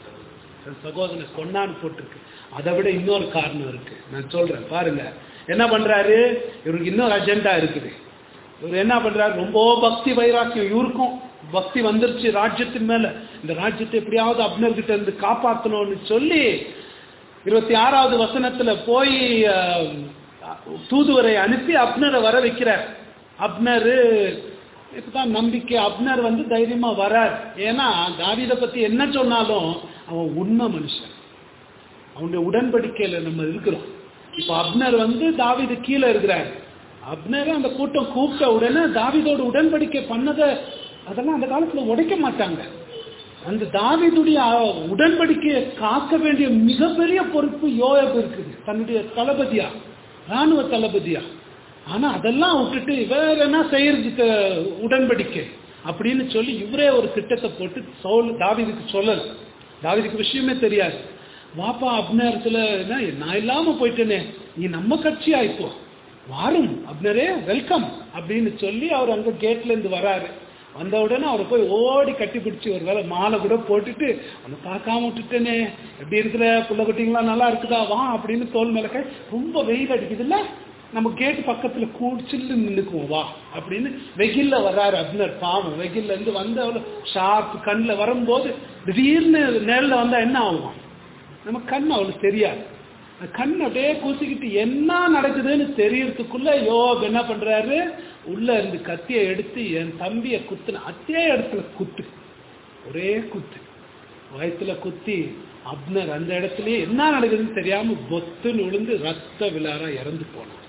தன் சகோதரனை கொண்டான்னு போட்டிருக்கு அதை விட இன்னொரு காரணம் இருக்கு நான் சொல்றேன் பாருங்க என்ன பண்றாரு இவருக்கு இன்னொரு அஜெண்டா இருக்குது இவர் என்ன பண்றாரு ரொம்ப பக்தி வைராக்கியம் இவருக்கும் பக்தி வந்துருச்சு ராஜ்யத்தின் மேல இந்த ராஜ்யத்தை எப்படியாவது அப்னர் கிட்ட இருந்து காப்பாற்றணும்னு சொல்லி இருபத்தி ஆறாவது வசனத்துல போய் அஹ், தூதுவரை அனுப்பி அப்னரை வர வைக்கிறார் அப்னரு இப்பதான் நம்பிக்கை அப்னர் வந்து தைரியமா வரார் ஏன்னா தாவீதை பத்தி என்ன சொன்னாலும் அவன் உண்மை மனுஷன் அவனுடைய உடன்படிக்கையில நம்ம இருக்கிறோம் இப்ப அப்னர் வந்து தாவீது கீழே இருக்கிறார் அப்னர் அந்த கூட்டம் கூப்பிட்ட உடனே தாவீதோட உடன்படிக்கை பண்ணதை அதெல்லாம் அந்த காலத்துல உடைக்க மாட்டாங்க அந்த தாவீதுடைய அஹ், உடன்படிக்கையை காக்க வேண்டிய மிகப்பெரிய பொறுப்பு யோயப் இருக்குது தன்னுடைய தளபதியா ராணுவ தளபதியா ஆனா அதெல்லாம் விட்டுட்டு வேற என்ன செய்யறதுக்கு உடன்படிக்கை அப்படின்னு சொல்லி இவரே ஒரு திட்டத்தை போட்டு சவுல் தாவீதுக்கு சொல்லல தாவீதுக்கு விஷயமே தெரியாது வாப்பா அப்னேரத்துல என்ன, நான் இல்லாம போயிட்டேனே நீ நம்ம கட்சியா இப்போ வாரும் அப்னரே வெல்கம் அப்படின்னு சொல்லி அவர் அங்க கேட்ல இருந்து வராரு வந்த உடனே அவரை போய் ஓடி கட்டி பிடிச்சி ஒரு வேளை மாலை கூட போட்டுட்டு அவனை பார்க்காம விட்டுட்டேனே எப்படி இருக்கிற புள்ள குட்டிங்களாம் நல்லா இருக்குதா வா அப்படின்னு தோல் மேல கை ரொம்ப வெயில் அடிக்குதுல்ல நம்ம கேட்டு பக்கத்துல கூடிச்சில்லு நின்னுக்குவோம் வா அப்படின்னு வெயில்ல வர்றாரு அப்னர் பாவம் வெயில்ல இருந்து வந்து அவ்வளோ ஷார்ப் கண்ணில் வரும்போது திடீர்னு நேரில் வந்தா என்ன ஆகும் நம்ம கண் அவளுக்கு தெரியாது அந்த கண் அப்படியே கூசிக்கிட்டு என்ன நடக்குதுன்னு தெரியறதுக்குள்ள யோப் என்ன பண்றாரு உள்ள இருந்து கத்தியை எடுத்து என் தம்பியை குத்துன அதே இடத்துல குத்து ஒரே குத்து வயத்துல குத்தி அப்னர் அந்த இடத்துலயே என்ன நடக்குதுன்னு தெரியாம பொத்துன்னு விழுந்து ரத்த விழாரா இறந்து போனார்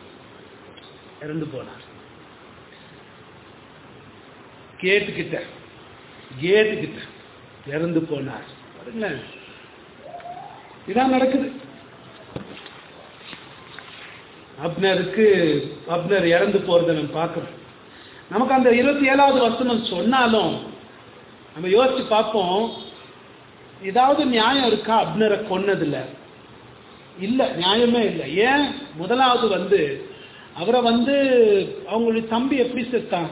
இறந்து போனார் கேட்டுக்கிட்ட கேட்டுக்கிட்ட இறந்து போனார் பாருங்களேன் இதான் நடக்குது அப்னருக்கு அப்னர் இறந்து போறதை நம்ம பார்க்கிறோம் நமக்கு அந்த இருபத்தி ஏழாவது வசனம் சொன்னாலும் நம்ம யோசிச்சு பார்ப்போம் ஏதாவது நியாயம் இருக்கா அப்னரை கொன்னதுல இல்ல நியாயமே இல்லை ஏன் முதலாவது வந்து அவரை வந்து அவங்களுடைய தம்பி எப்படி செத்தான்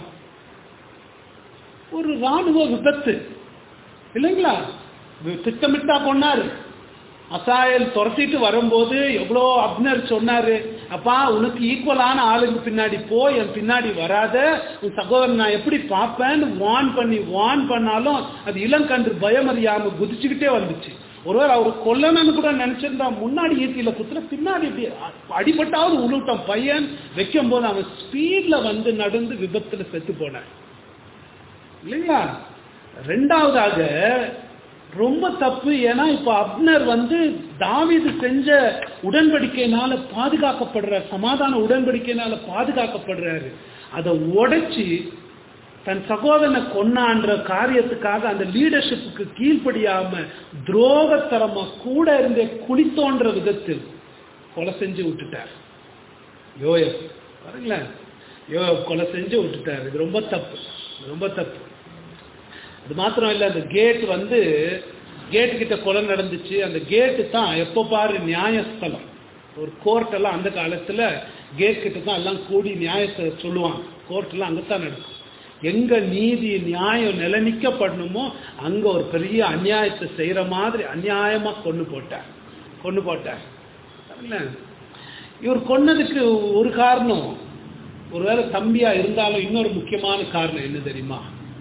ஒரு ராணுவ விபத்து இல்லைங்களா வி- திட்டமிட்டா கொன்னாரு அசாயல் துரத்திட்டு வரும்போது எவ்வளோ அப்னர் சொன்னாரு அப்பா உனக்கு ஈக்குவலான ஆளுங்க பின்னாடி போ என் பின்னாடி வராத உன் சகோதரன் நான் எப்படி பார்ப்பேன்னு வான் பண்ணி வான் பண்ணாலும் அது இளங்கன்று பயமறியாம குதிச்சுக்கிட்டே வந்துச்சு ஒருவேளை அவர் கொல்லணும்னு கூட நினைச்சிருந்தா முன்னாடி ஈட்டியில குத்துல பின்னாடி இப்படி அ- அடிபட்டாவது உருட்டான் பையன் வைக்கும் போது அவன் ஸ்பீட்ல வந்து நடந்து விபத்துல செத்து போனான் இல்லைங்களா ரெண்டாவதாக ரொம்ப தப்பு ஏன்னா இப்ப அப்னர் வந்து தாவீது செஞ்ச உடன்படிக்கையினால பாதுகாக்கப்படுற சமாதான உடன்படிக்கையினால பாதுகாக்கப்படுறாரு அதை உடைச்சி தன் சகோதரனை கொன்னான்ற காரியத்துக்காக அந்த லீடர்ஷிப்புக்கு கீழ்ப்படியாம துரோகத்தரமா கூட இருந்தே குளித்தோன்ற விதத்தில் கொலை செஞ்சு விட்டுட்டார் யோயப் பாருங்களேன் யோயப் கொலை செஞ்சு விட்டுட்டார் இது ரொம்ப தப்பு இது ரொம்ப தப்பு அது மாத்திரம் இல்ல அந்த கேட் வந்து கேட் கிட்ட கொலை நடந்துச்சு அந்த கேட்டு தான் எப்போ பாரு நியாயஸ்தலம் ஒரு கோர்ட் எல்லாம் அந்த காலத்துல கேட் கிட்ட தான் எல்லாம் கூடி நியாயத்தை சொல்லுவாங்க கோர்ட் எல்லாம் அங்கதான் நடக்கும் எங்க நீதி நியாயம் நிலநிக்கப்படணுமோ அங்க ஒரு பெரிய அநியாயத்தை செய்யற மாதிரி அநியாயமா கொண்டு போட்டார் கொண்டு போட்டார் இல்ல இவர் கொன்னதுக்கு ஒரு காரணம் ஒருவேளை தம்பியா இருந்தாலும் இன்னொரு முக்கியமான காரணம் என்ன தெரியுமா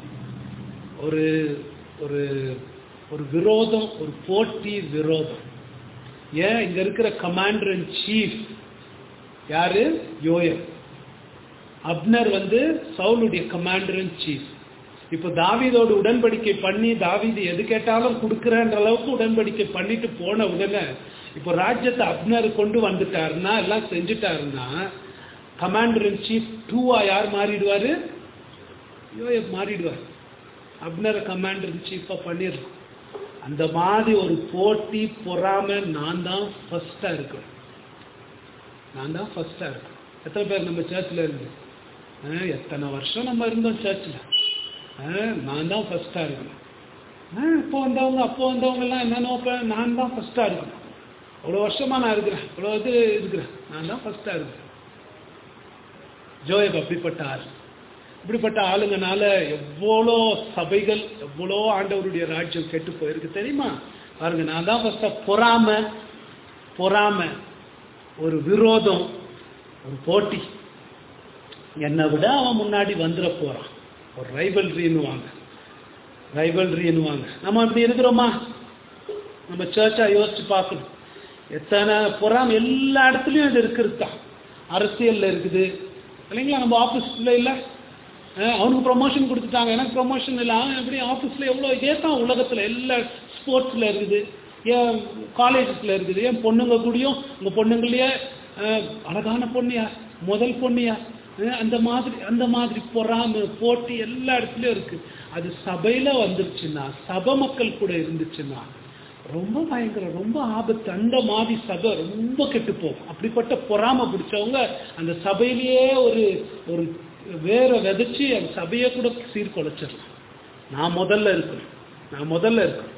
ஒரு ஒரு ஒரு விரோதம் ஒரு போட்டி விரோதம் ஏன் இங்க இருக்கிற கமாண்டர் இன் சீஃப் யாரு யோயர் அப்னர் வந்து சவுலுடைய கமாண்டர் இன் சீஃப் இப்போ தாவீதோடு உடன்படிக்கை பண்ணி தாவீது எது கேட்டாலும் கொடுக்குறன்ற அளவுக்கு உடன்படிக்கை பண்ணிட்டு போன உடனே இப்போ ராஜ்யத்தை அப்னர் கொண்டு வந்துட்டாருன்னா எல்லாம் செஞ்சுட்டாருன்னா கமாண்டர் இன் சீஃப் டூவா யார் மாறிடுவாரு யோயப் மாறிடுவார் அப்னரை கமாண்டர் இன் சீஃபா பண்ணிடுறோம் அந்த மாதிரி ஒரு போட்டி பொறாம நான் தான் ஃபர்ஸ்டா இருக்கேன் நான் தான் ஃபர்ஸ்டா இருக்கேன் எத்தனை பேர் நம்ம சர்ச்சில் இருந்து ஆ, எத்தனை வருஷம் நம்ம இருந்தோம் சர்ச்சில் நான் தான் ஃபர்ஸ்டா இருக்கணும் ஆ, இப்போ வந்தவங்க அப்போ வந்தவங்க எல்லாம் என்ன நோப்பேன் நான் தான் ஃபர்ஸ்டா இருக்கணும் அவ்வளோ வருஷமா நான் இருக்கிறேன் இவ்வளோ இது இருக்கிறேன் நான் தான் ஃபர்ஸ்டா இருக்கிறேன் ஜோயப் அப்படிப்பட்ட ஆள் இப்படிப்பட்ட ஆளுங்கனால எவ்வளோ சபைகள் எவ்வளோ ஆண்டவருடைய ராஜ்யம் கெட்டு போயிருக்கு தெரியுமா பாருங்க நான் தான் ஃபர்ஸ்டா பொறாம பொறாம ஒரு விரோதம் ஒரு போட்டி என்னை விட அவன் முன்னாடி வந்துட போறான் ஒரு ரைவல்ரின்னுவாங்க ரைவல்ரின்னுவாங்க நம்ம அப்படி இருக்கிறோமா நம்ம சர்ச்சா யோசிச்சு பார்க்கணும் எத்தனை பொறாம எல்லா இடத்துலயும் இது இருக்கிறது தான் அரசியல்ல இருக்குது இல்லைங்களா நம்ம ஆஃபீஸ்ல இல்லை அஹ் அவனுக்கு ப்ரொமோஷன் கொடுத்துட்டாங்க எனக்கு ப்ரொமோஷன் இல்லை அவன் எப்படி ஆஃபீஸில் எவ்வளோ இதே தான் உலகத்தில் எல்லா ஸ்போர்ட்ஸில் இருக்குது ஏன் காலேஜஸில் இருக்குது ஏன் பொண்ணுங்க கூடயும் உங்கள் பொண்ணுங்களையே அஹ், அழகான பொண்ணியா முதல் பொண்ணியா அஹ், அந்த மாதிரி அந்த மாதிரி பொறாம போட்டி எல்லா இடத்துலையும் இருக்குது அது சபையில் வந்துருச்சுன்னா சபை மக்கள் கூட இருந்துச்சுன்னா ரொம்ப பயங்கரம் ரொம்ப ஆபத்து அந்த மாதிரி சபை ரொம்ப கெட்டு போகும் அப்படிப்பட்ட பொறாம பிடிச்சவங்க அந்த சபையிலேயே ஒரு ஒரு வேற விதைச்சு அந்த சபையை கூட சீர்குலைச்சிடலாம் நான் முதல்ல இருக்கணும் நான் முதல்ல இருக்கணும்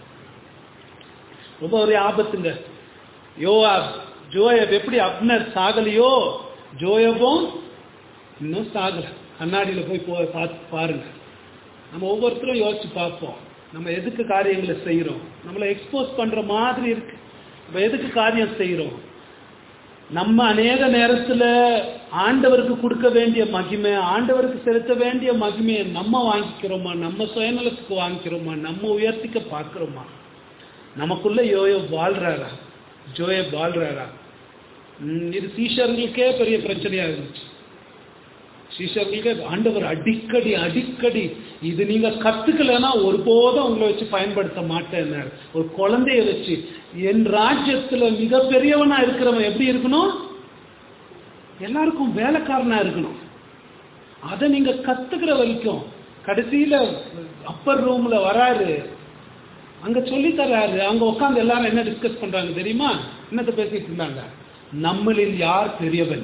ரொம்ப ஒரு ஆபத்துங்க யோவாப் ஜோயப் எப்படி அப்னர் சாகலையோ ஜோயபும் இன்னும் சாகல கண்ணாடியில போய் போ பார்த்து பாருங்க நம்ம ஒவ்வொருத்தரும் யோசிச்சு பார்ப்போம் நம்ம எதுக்கு காரியங்களை செய்கிறோம் நம்மளை எக்ஸ்போஸ் பண்ற மாதிரி இருக்கு நம்ம எதுக்கு காரியம் செய்கிறோம் நம்ம அநேக நேரத்துல ஆண்டவருக்கு கொடுக்க வேண்டிய மகிமை ஆண்டவருக்கு செலுத்த வேண்டிய மகிமையை நம்ம வாங்கிக்கிறோமா நம்ம சுயநலத்துக்கு வாங்கிக்கிறோமா நம்ம உயர்த்திக்க பார்க்கிறோமா நமக்குள்ள யோயோ வாழ்றாரா ஜோய வாழ்றாரா ம், இது சீஷர்களுக்கே பெரிய பிரச்சனையா இருந்துச்சு சீஷர்களுக்கே ஆண்டவர் அடிக்கடி அடிக்கடி இது நீங்க கத்துக்கலைன்னா ஒருபோதும் உங்களை வச்சு பயன்படுத்த மாட்டேன்னாரு ஒரு குழந்தைய வச்சு என் ராஜ்யத்துல மிகப்பெரியவனா இருக்கிறவன் எப்படி இருக்கணும் எல்லாருக்கும் வேலைக்காரனா இருக்கணும் அதை நீங்க கத்துக்கிற வரைக்கும் கடைசியில அப்பர் ரூம்ல வராரு அங்க சொல்லி தர்றாரு அங்க உட்கார்ந்து எல்லாரும் என்ன டிஸ்கஸ் பண்றாங்க தெரியுமா என்னத்த பேசிட்டு இருந்தாங்க நம்மளில் யார் பெரியவன்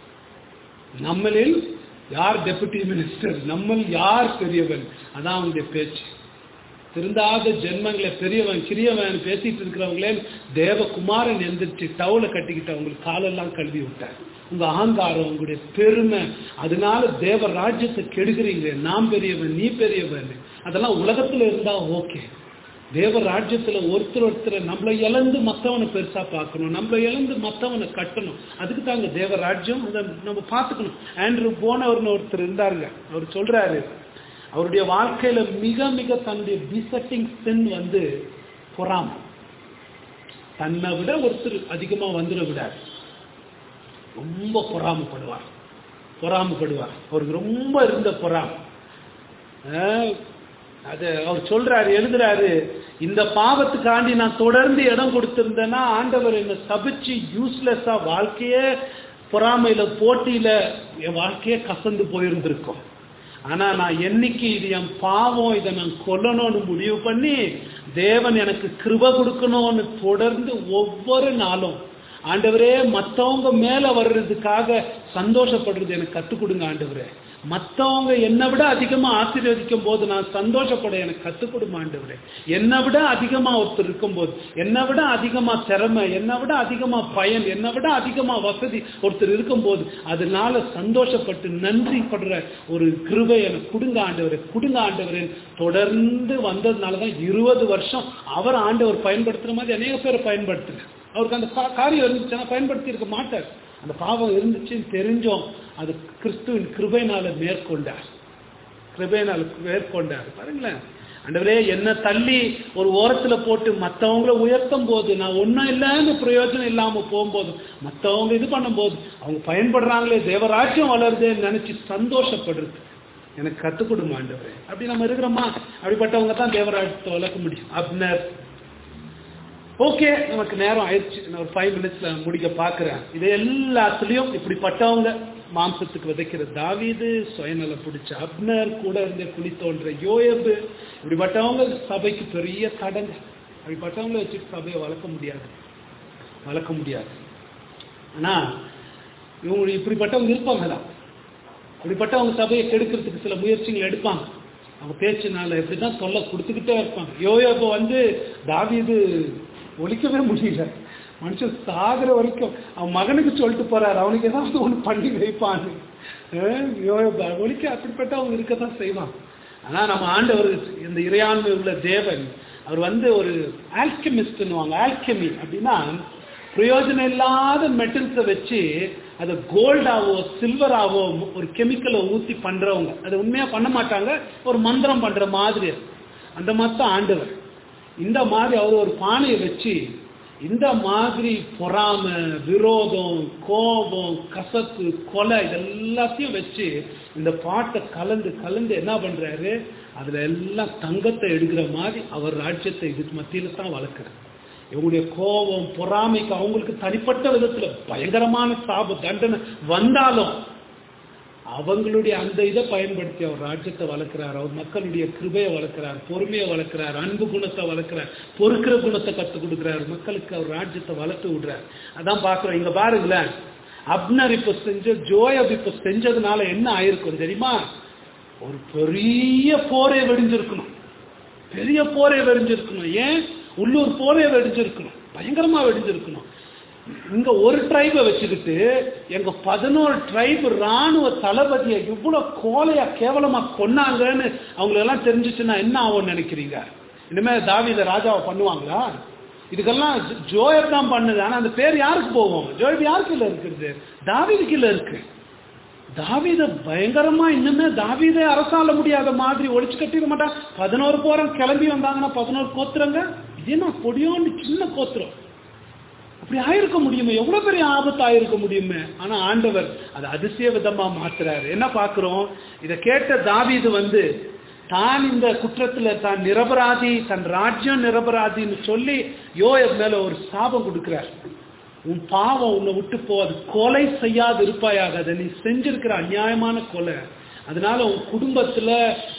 நம்மளில் யார் டெபுட்டி மினிஸ்டர் நம்மள் யார் பெரியவன் அதான் அவங்களுடைய பேச்சு திருந்தாத ஜென்மங்களை பெரியவன் கிரியவன் பேசிட்டு இருக்கிறவங்களே தேவகுமாரன் எந்திரிச்சு டவுல கட்டிக்கிட்டு அவங்களுக்கு காலெல்லாம் கழுவி விட்டார் உங்க அகங்காரம் உங்களுடைய பெருமை அதனால தேவ ராஜ்யத்தை கெடுக்கிறீங்க நான் பெரியவன் நீ பெரியவன் அதெல்லாம் உலகத்துல இருந்தா ஓகே தேவ ராஜ்யத்துல ஒருத்தர் ஒருத்தர் நம்மளை இழந்து மத்தவனை பெருசா பார்க்கணும் நம்மளை இழந்து மத்தவனை கட்டணும் அதுக்கு தாங்க தேவ ராஜ்யம் அதை நம்ம பார்த்துக்கணும் ஆண்ட்ரூ போனவர்னு ஒருத்தர் இருந்தாருங்க அவர் சொல்றாரு அவருடைய வாழ்க்கையில மிக மிக தன்னுடைய பிசட்டிங் சின் வந்து பொறாம தன்னை விட ஒருத்தர் அதிகமா வந்துட விடாது ரொம்ப பொறாமப்படுவார் பொறாமப்படுவார் அவருக்கு ரொம்ப இருந்த பொறாம ஆஹ், அது அவர் சொல்றாரு எழுதுறாரு இந்த பாவத்துக்காண்டி நான் தொடர்ந்து இடம் கொடுத்திருந்தேன்னா ஆண்டவர் என்னை சபிச்சு யூஸ்லெஸ்ஸா வாழ்க்கையே பொறாமையில போட்டியில என் வாழ்க்கையே கசந்து போயிருந்திருக்கும் ஆனா நான் என்னைக்கு இது என் பாவம் இதை நான் கொல்லணும்னு முடிவு பண்ணி தேவன் எனக்கு கிருப கொடுக்கணும்னு தொடர்ந்து ஒவ்வொரு நாளும் ஆண்டவரே மத்தவங்க மேல வர்றதுக்காக சந்தோஷப்படுறது எனக்கு கத்துக் கொடுங்க ஆண்டவரே மத்தவங்க என்னை விட அதிகமா ஆசீர்வதிக்கும் போது நான் சந்தோஷப்பட எனக்கு கத்துக் கொடுங்க ஆண்டவரே என்னை விட அதிகமா ஒருத்தர் இருக்கும்போது என்னை விட அதிகமா திறமை என்னை விட அதிகமா பயன் என்னை விட அதிகமா வசதி ஒருத்தர் இருக்கும்போது அதனால சந்தோஷப்பட்டு நன்றி படுற ஒரு கிருபை எனக்கு கொடுங்க ஆண்டவரே கொடுங்க ஆண்டவரே தொடர்ந்து வந்ததுனால தான் இருபது வருஷம் அவர் ஆண்டவர் பயன்படுத்துற மாதிரி அநேக பேரை பயன்படுத்துறார் அவருக்கு அந்த கா- காரியம் இருந்துச்சுன்னா பயன்படுத்தி இருக்க மாட்டார் அந்த பாவம் இருந்துச்சுன்னு தெரிஞ்சோம் அது கிறிஸ்துவின் கிருபையினால மேற்கொண்டார் கிருபையினால மேற்கொண்டார் பாருங்களேன் ஆண்டவரே என்ன தள்ளி ஒரு ஓரத்துல போட்டு மத்தவங்கள உயர்த்தும் போது நான் ஒன்றும் இல்லைன்னு பிரயோஜனம் இல்லாம போகும்போது மத்தவங்க இது பண்ணும்போது அவங்க பயன்படுறாங்களே தேவராஜ்யம் வளருதேன்னு நினைச்சு சந்தோஷப்படுறது எனக்கு கத்துக் கொடுங்க ஆண்டவரே அப்படி நம்ம இருக்கிறோமா அப்படிப்பட்டவங்க தான் தேவராஜ்யத்தை வளர்க்க முடியும் அப்னர் ஓகே நமக்கு நேரம் ஆயிடுச்சு நான் ஒரு ஃபைவ் மினிட்ஸ்ல முடிக்க பார்க்கிறேன் இது எல்லாத்துலயும் இப்படிப்பட்டவங்க மாம்சத்துக்கு விதைக்கிற தாவீது சுயநலம் பிடிச்ச அப்னர் கூட இருந்த குழி தோன்ற யோயபு இப்படிப்பட்டவங்க சபைக்கு பெரிய தடங்க அப்படிப்பட்டவங்கள வச்சுட்டு சபையை வளர்க்க முடியாது வளர்க்க முடியாது ஆனா இவங்க இப்படிப்பட்டவங்க இருப்பாங்க தான் இப்படிப்பட்டவங்க சபையை கெடுக்கிறதுக்கு சில முயற்சிகள் எடுப்பாங்க அவங்க பேச்சுனால இப்படிதான் தொல்லை கொடுத்துக்கிட்டே இருப்பாங்க யோயோபு வந்து தாவீது ஒழிக்கவே முடியல மனுஷன் சாகுற வரைக்கும் அவன் மகனுக்கு சொல்லிட்டு போறாரு அவனுக்கு ஏதாவது ஒண்ணு பண்ணி வைப்பான்னு அஹ் யோயோபு ஒழிக்க அப்படிப்பட்டவங்க இருக்கத்தான் செய்வான் ஆனா நம்ம ஆண்டவர் இந்த இறையாண்மை உள்ள தேவன் அவர் வந்து ஒரு ஆல்கெமிஸ்ட்னுவாங்க ஆல்கெமி அப்படின்னா பிரயோஜனம் இல்லாத மெட்டல்ஸை வச்சு அதை கோல்டாவோ சில்வராவோ ஒரு கெமிக்கலை ஊத்தி பண்றவங்க அதை உண்மையா பண்ண மாட்டாங்க ஒரு மந்திரம் பண்ற மாதிரி அது. அந்த மாதிரி தான் ஆண்டவர் இந்த மாதிரி அவர் ஒரு பானையை வச்சு இந்த மாதிரி பொறாமை விரோதம் கோபம் கசப்பு கொலை இதெல்லாத்தையும் வச்சு இந்த பாட்டை கலந்து கலந்து என்ன பண்றாரு அதுல எல்லாம் தங்கத்தை எடுக்கிற மாதிரி அவர் ராஜ்யத்தை இதுக்கு மத்தியில தான் வளர்க்குறாரு இவங்களுடைய கோபம் பொறாமைக்கு அவங்களுக்கு தனிப்பட்ட விதத்துல பயங்கரமான சாப தண்டனை வந்தாலும் அவங்களுடைய அந்த இதை பயன்படுத்தி அவர் ராஜ்யத்தை வளர்க்கிறார் அவர் மக்களுடைய கிருபையை வளர்க்கிறார் பொறுமையை வளர்க்கிறார் அன்பு குணத்தை வளர்க்கிறார் பொறுக்கிற குணத்தை கற்றுக் கொடுக்கிறார் மக்களுக்கு அவர் ராஜ்யத்தை வளர்த்து விடுறார் அதான் பார்க்கிறோம் இங்க பாருங்களேன் அப்னர் இப்ப செஞ்ச ஜோயப் இப்ப செஞ்சதுனால என்ன ஆயிருக்கும் தெரியுமா ஒரு பெரிய போரே வெடிஞ்சிருக்கணும் பெரிய போரே வெடிஞ்சிருக்கணும் ஏன் உள்ளூர் போரே வெடிஞ்சிருக்கணும் பயங்கரமா வெடிஞ்சிருக்கணும் இங்க ஒரு ட்ரைபை வச்சுக்கிட்டு எங்க பதினோரு ட்ரைப் ராணுவ தளபதியை இவ்வளவு கோலையா கேவலமா கொன்னாங்கன்னு அவங்களெல்லாம் தெரிஞ்சிச்சுன்னா என்ன ஆகும்னு நினைக்கிறீங்க இனிமே தாவீத ராஜாவை பண்ணுவாங்களா இதுக்கெல்லாம் ஜோ- ஜோயப் தான் பண்ணுது ஆனா அந்த பேர் யாருக்கு போகும் ஜோயப் யாருக்கு இல்ல இருக்குது தாவீதுக்கு இல்ல இருக்கு தாவீத பயங்கரமா இன்னுமே தாவீதை அரசாள முடியாத மாதிரி ஒழிச்சு கட்டிட மாட்டான் பதினோரு போறம் கிளம்பி வந்தாங்கன்னா பதினோரு கோத்துறங்க இது என்ன பொடியோண்டு சின்ன கோத்திரம் அப்படி ஆயிருக்க முடியுமே எவ்வளவு பெரிய ஆபத்து ஆயிருக்க முடியுமே ஆனா ஆண்டவர் அதை அதிசய விதமா மாத்துறாரு என்ன பாக்குறோம் இத கேட்ட தாவீது வந்து தான் இந்த குற்றத்துல தான் நிரபராதி தன் ராஜ்யம் நிரபராதின்னு சொல்லி யோயப் மேல ஒரு சாபம் கொடுக்கிறார் உன் பாவம் உன்னை விட்டு போ அது கொலை செய்யாது இருப்பாயாக அதை நீ செஞ்சிருக்கிற அநியாயமான கொலை அதனால உன் குடும்பத்துல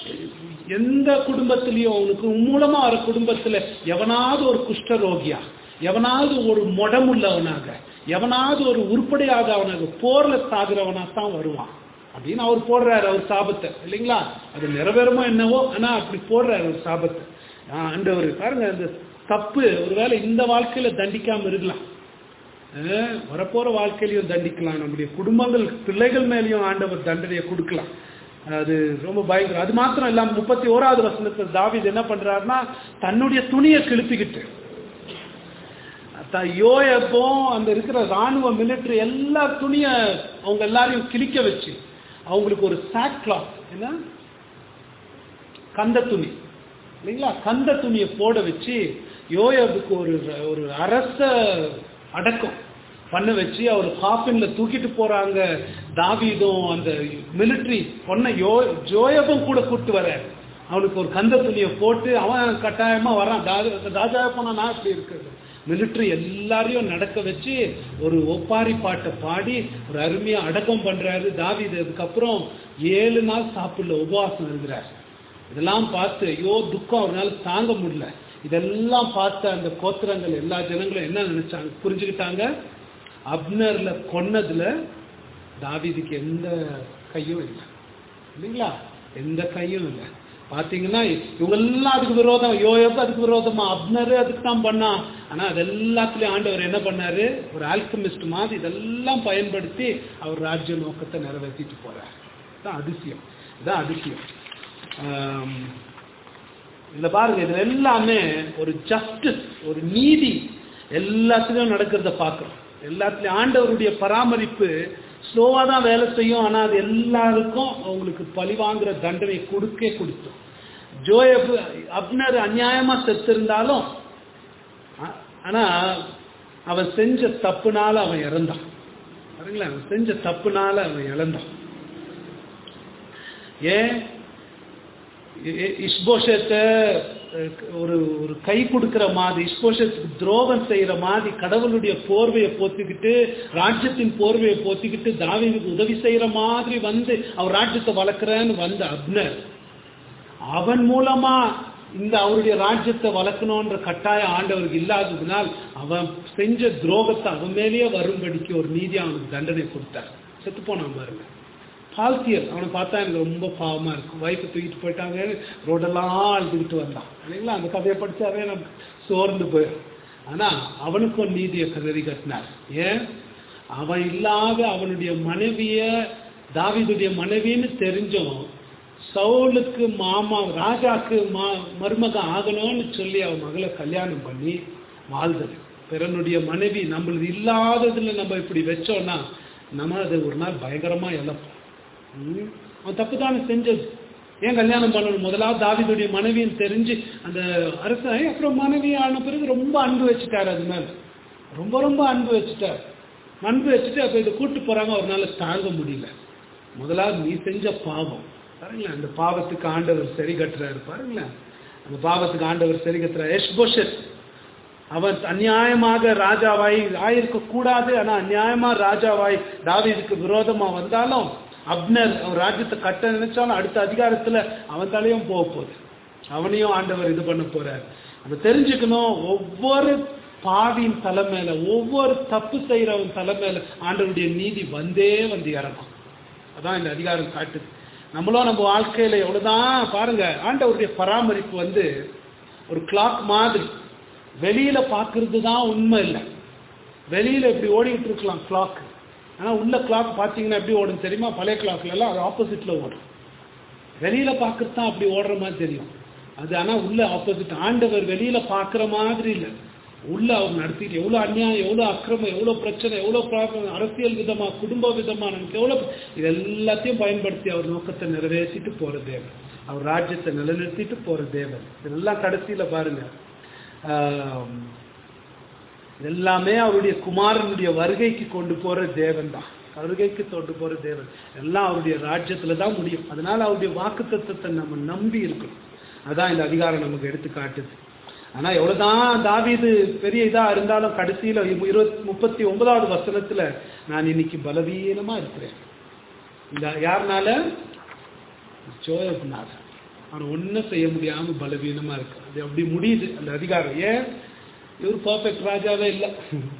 எந்த குடும்பத்திலையும் உனக்கு உன் மூலமா வர குடும்பத்துல எவனாவது ஒரு குஷ்டரோகியா எவனாவது ஒரு முடமுள்ளவனாக எவனாவது ஒரு உருப்படியாதவனாக போர்ல சாகுறவனா தான் வருவான் அப்படின்னு அவர் போடுறாரு அவர் சாபத்தை இல்லைங்களா அது நிறைவேறுமோ என்னவோ ஆனா அப்படி போடுறாரு ஒரு சாபத்தை ஆண்டவர் பாருங்க அந்த தப்பு ஒருவேளை இந்த வாழ்க்கையில தண்டிக்காம இருக்கலாம் அஹ் வரப்போற வாழ்க்கையிலையும் தண்டிக்கலாம் நம்முடைய குடும்பங்கள் பிள்ளைகள் மேலேயும் ஆண்டவர் தண்டனையை கொடுக்கலாம் அது ரொம்ப பயங்கரம் அது மாத்திரம் இல்லாம முப்பத்தி ஓராவது வசனத்தில் தாவீது என்ன பண்றாருன்னா தன்னுடைய துணியை கிழிப்பிக்கிட்டு த- யோயப்பும் அந்த இருக்கிற ராணுவ மிலிட்டரி எல்லா துணிய அவங்க எல்லாரையும் கிழிக்க வச்சு அவங்களுக்கு ஒரு சாக் கிளாத் என்ன கந்த துணி இல்லைங்களா கந்த துணியை போட வச்சு யோயபுக்கு ஒரு ஒரு அரச அடக்கம் பண்ண வச்சு அவர் காஃபின்ல தூக்கிட்டு போறாங்க தாவீதும் அந்த மிலிட்ரி பொண்ணை யோ ஜோயபும் கூட கூட்டு வர அவனுக்கு ஒரு கந்த துணியை போட்டு அவன் கட்டாயமா வரான் தாஜா தாஜா போனா நான் இப்படி இருக்குது மிலிட்ரி எல்லாரையும் நடக்க வச்சு ஒரு ஒப்பாரி பாட்டை பாடி ஒரு அருமையா அடக்கம் பண்றாரு தாவீது அதுக்கப்புறம் ஏழு நாள் சாப்பிடல உபவாசம் இருக்கிறார் இதெல்லாம் பார்த்து ஐயோ துக்கம் அவரால் தாங்க முடியல இதெல்லாம் பார்த்த அந்த கோத்திரங்கள் எல்லா ஜனங்களும் என்ன நினைச்சாங்க புரிஞ்சுக்கிட்டாங்க அப்னர்ல கொன்னதுல தாவீதுக்கு எந்த கையும் இல்லை இல்லைங்களா எந்த கையும் இல்லை பாத்தீங்கன்னா இவங்க எல்லாம் அதுக்கு விரோதம் யோயப் அதுக்கு விரோதமா அப்னரு அதுக்கு தான் பண்ணான் ஆனா அது எல்லாத்துலயும் ஆண்டவர் என்ன பண்ணாரு ஒரு ஆல்கமிஸ்ட் மாதிரி இதெல்லாம் பயன்படுத்தி அவர் ராஜ்ய நோக்கத்தை நிறைவேற்றிட்டு போறார் இதுதான் அதிசயம் இதுதான் அதிசயம் ஆம், இதுல பாருங்க இதுல எல்லாமே ஒரு ஜஸ்டிஸ் ஒரு நீதி எல்லாத்துலயும் நடக்கிறத பார்க்கிறோம் எல்லாத்துலயும் ஆண்டவருடைய பராமரிப்பு ஸ்லோவா தான் வேலை செய்யும் ஆனா அது எல்லாருக்கும் அவங்களுக்கு பழிவாங்குற தண்டனை கொடுக்கே கொடுத்தோம் ஜோயப் அப்னர் அநியாயமா செத்திருந்தாலும் ஆ- ஆனா அவன் செஞ்ச தப்புனால அவன் இறந்தான் பாருங்களேன் அவன் செஞ்ச தப்புனால அவன் இழந்தான் ஏன் இஷ்போஷத்தை ஒரு ஒரு கை கொடுக்கிற மாதிரி இஷ்போஷத்துக்கு துரோகம் செய்யற மாதிரி கடவுளுடைய போர்வையை போத்திக்கிட்டு ராஜ்யத்தின் போர்வையை போத்திக்கிட்டு தாவீதுக்கு உதவி செய்யற மாதிரி வந்து அவர் ராஜ்யத்தை வளர்க்குறேன்னு வந்த அப்னர் அவன் மூலமா இந்த அவருடைய ராஜ்யத்தை வளர்க்கணுன்ற கட்டாயம் ஆண்டவருக்கு இல்லாததுனால் அவன் செஞ்ச துரோகத்தை அவன் மேலேயே வரும்படிக்கு ஒரு நீதி அவனுக்கு தண்டனை கொடுத்தார் செத்து போனான் பாருங்க பால்த்தியர் அவனை பார்த்தா எனக்கு ரொம்ப பாவமா இருக்கும் வைஃபை தூக்கிட்டு போயிட்டாங்க ரோடெல்லாம் அழுதுகிட்டு வந்தான் இல்லைங்களா அந்த கதையை படிச்சாவே நமக்கு சோர்ந்து போயிடும் ஆனா அவனுக்கும் நீதியை கதறி கட்டினார் ஏன் அவன் இல்லாத அவனுடைய மனைவிய தாவீதுடைய மனைவின்னு தெரிஞ்சும் சவுலுக்கு மாமா ராஜாக்கு மா மருமகன் ஆகணும்னு சொல்லி அவன் மகளை கல்யாணம் பண்ணி வாழ்ந்தது பிறனுடைய மனைவி நம்மளது இல்லாததுல நம்ம இப்படி வச்சோம்னா நம்ம அது ஒரு நாள் பயங்கரமா இழப்போம் ம். அவன் தப்பு தானே செஞ்சது ஏன் கல்யாணம் பண்ணணும் முதலாவது தாவிதுடைய மனைவின்னு தெரிஞ்சு அந்த அரசன் அப்புறம் மனைவி ஆன பிறகு ரொம்ப அன்பு வச்சுட்டாரு அது மேல ரொம்ப ரொம்ப அன்பு வச்சுட்டார் அன்பு வச்சுட்டு அப்ப இதை கூட்டு போறாங்க அவரால் தாங்க முடியல முதலாவது நீ செஞ்ச பாவம் பாருங்களேன் அந்த பாவத்துக்கு ஆண்டவர் சரி கட்டுறாரு பாருங்களேன் அந்த பாவத்துக்கு ஆண்டவர் சரி கட்டுறாரு எஷ்போஷத் அவன் அநியாயமாக ராஜாவாய் ஆயிருக்க கூடாது ஆனா அநியாயமா ராஜாவாய் தாவீதுக்கு விரோதமா வந்தாலும் அப்னர் அவன் ராஜ்யத்தை கட்ட நினைச்சாலும் அடுத்த அதிகாரத்துல அவன் தலையும் போக போகுது அவனையும் ஆண்டவர் இது பண்ண போறார் நம்ம தெரிஞ்சுக்கணும் ஒவ்வொரு பாவியின் தலை மேல ஒவ்வொரு தப்பு செய்யறவன் தலை மேல ஆண்டவருடைய நீதி வந்தே வந்து இறங்கும் அதான் இந்த அதிகாரம் காட்டுது நம்மளும் நம்ம வாழ்க்கையில எவ்வளவுதான் பாருங்க ஆண்டவருடைய பராமரிப்பு வந்து ஒரு கிளாக் மாதிரி வெளியில பார்க்கிறது தான் உண்மை இல்லை வெளியில இப்படி ஓடிட்டு இருக்கலாம் கிளாக் ஆனா உள்ள கிளாக் பார்த்தீங்கன்னா எப்படி ஓடும் தெரியுமா பழைய கிளாக்ல எல்லாம் அது ஆப்போசிட்ல ஓடும் வெளியில பார்க்கறது தான் அப்படி ஓடுற மாதிரி தெரியும் அது ஆனா உள்ள ஆப்போசிட் ஆண்டவர் வெளியில பார்க்குற மாதிரி இல்லை உள்ள அவர் நடத்திட்டு எவ்வளவு அநியாயம் எவ்வளவு அக்கிரமம் எவ்வளவு பிரச்சனை எவ்வளவு ப்ராப்ளம் அரசியல் விதமா குடும்ப விதமா நமக்கு எவ்வளவு இது எல்லாத்தையும் பயன்படுத்தி அவர் நோக்கத்தை நிறைவேற்றிட்டு போற தேவன் அவர் ராஜ்யத்தை நிலைநிறுத்திட்டு போற தேவன் இதெல்லாம் கடைசியில பாருங்க ஆம், எல்லாமே அவருடைய குமாரனுடைய வருகைக்கு கொண்டு போற தேவன் தான் வருகைக்கு கொண்டு போற தேவன் எல்லாம் அவருடைய ராஜ்யத்துல தான் முடியும் அதனால அவருடைய வாக்கு நம்ம நம்பி இருக்கணும் அதான் இந்த அதிகாரம் நமக்கு எடுத்து காட்டுது ஆனா எவ்வளவுதான் தாவீது பெரிய இதா இருந்தாலும் கடைசியில இருபத்தி முப்பத்தி ஒன்பதாவது வசனத்துல நான் இன்னைக்கு பலவீனமா இருக்கிறேன் இந்த யாருனால ஜோயப்னால அவன் ஒன்றும் செய்ய முடியாம பலவீனமா இருக்கு அது அப்படி முடியுது அந்த அதிகாரம் ஏன் இவர் பர்ஃபெக்ட் ராஜாவே இல்லை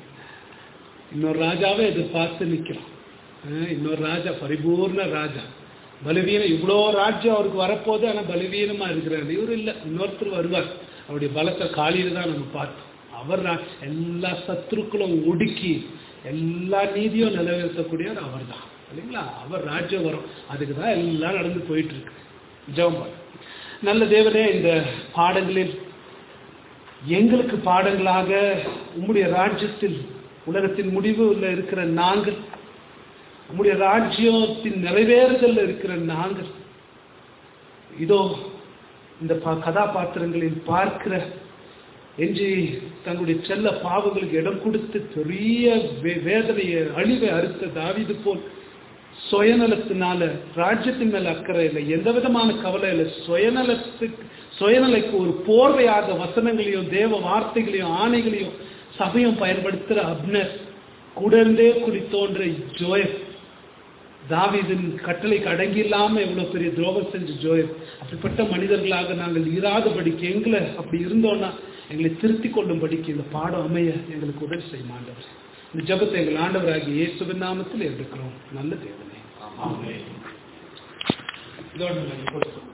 இன்னொரு ராஜாவே எதிர்பார்த்து நிற்கிறான் அஹ் இன்னொரு ராஜா பரிபூர்ண ராஜா பலவீனம் இவ்வளோ ராஜ்யம் அவருக்கு வரப்போகுது ஆனால் பலவீனமா இருக்கிறார் இவர் இல்லை இன்னொருத்தர் வருவார் அவருடைய பலத்தை காலையில தான் நம்ம பார்த்தோம் அவர் ரா- எல்லா சத்துருக்களும் ஒடுக்கி எல்லா நீதியும் நிலநிறுத்தக்கூடியவர் அவர் தான் இல்லைங்களா அவர் ராஜ்யம் வரும் அதுக்கு தான் எல்லாம் நடந்து போயிட்டு இருக்கு ஜெபம் பண்ணு. நல்ல தேவனே இந்த பாடங்களில் எங்களுக்கு பாடங்களாக உம்முடைய ராஜ்யத்தில் உலகத்தின் முடிவுல இருக்கிற நாங்கள் உம்முடைய ராஜ்யத்தின் நிறைவேறுதல் இருக்கிற நாங்கள் இதோ இந்த ப- கதாபாத்திரங்களில் பார்க்கிற எஞ்சி தங்களுடைய செல்ல பாவங்களுக்கு இடம் கொடுத்து பெரிய வே- வேதனையை அழிவை அறுத்த தாவீது போல் சுயநலத்தினால ராஜ்யத்தின் மேல அக்கறை இல்லை எந்த விதமான கவலை இல்லை சுயநலத்துக்கு சுயநலைக்கு ஒரு போர்வையாக வசனங்களையும் தேவ வார்த்தைகளையும் ஆணைகளையும் சபையும் பயன்படுத்துகிற அப்னர் கூடர்ந்தே குறித்தோன்ற ஜோயப் தாவீதின் கட்டளைக்கு அடங்கி இல்லாம எவ்வளவு பெரிய துரோகம் செஞ்ச ஜோயப் அப்படிப்பட்ட மனிதர்களாக நாங்கள் இராதபடிக்கு எங்களை அப்படி இருந்தோம்னா எங்களை திருத்திக் கொள்ளும்படிக்கு இந்த பாடம் அமைய எங்களுக்கு உதவி செய்யும் ஆண்டவர் இந்த ஜெபத்தை எங்கள் ஆண்டவராகிய இயேசுவின் நாமத்தில் எடுக்கிறோம் நல்ல தேவனே ஆமென் இதோட நான் கொடுத்தோம்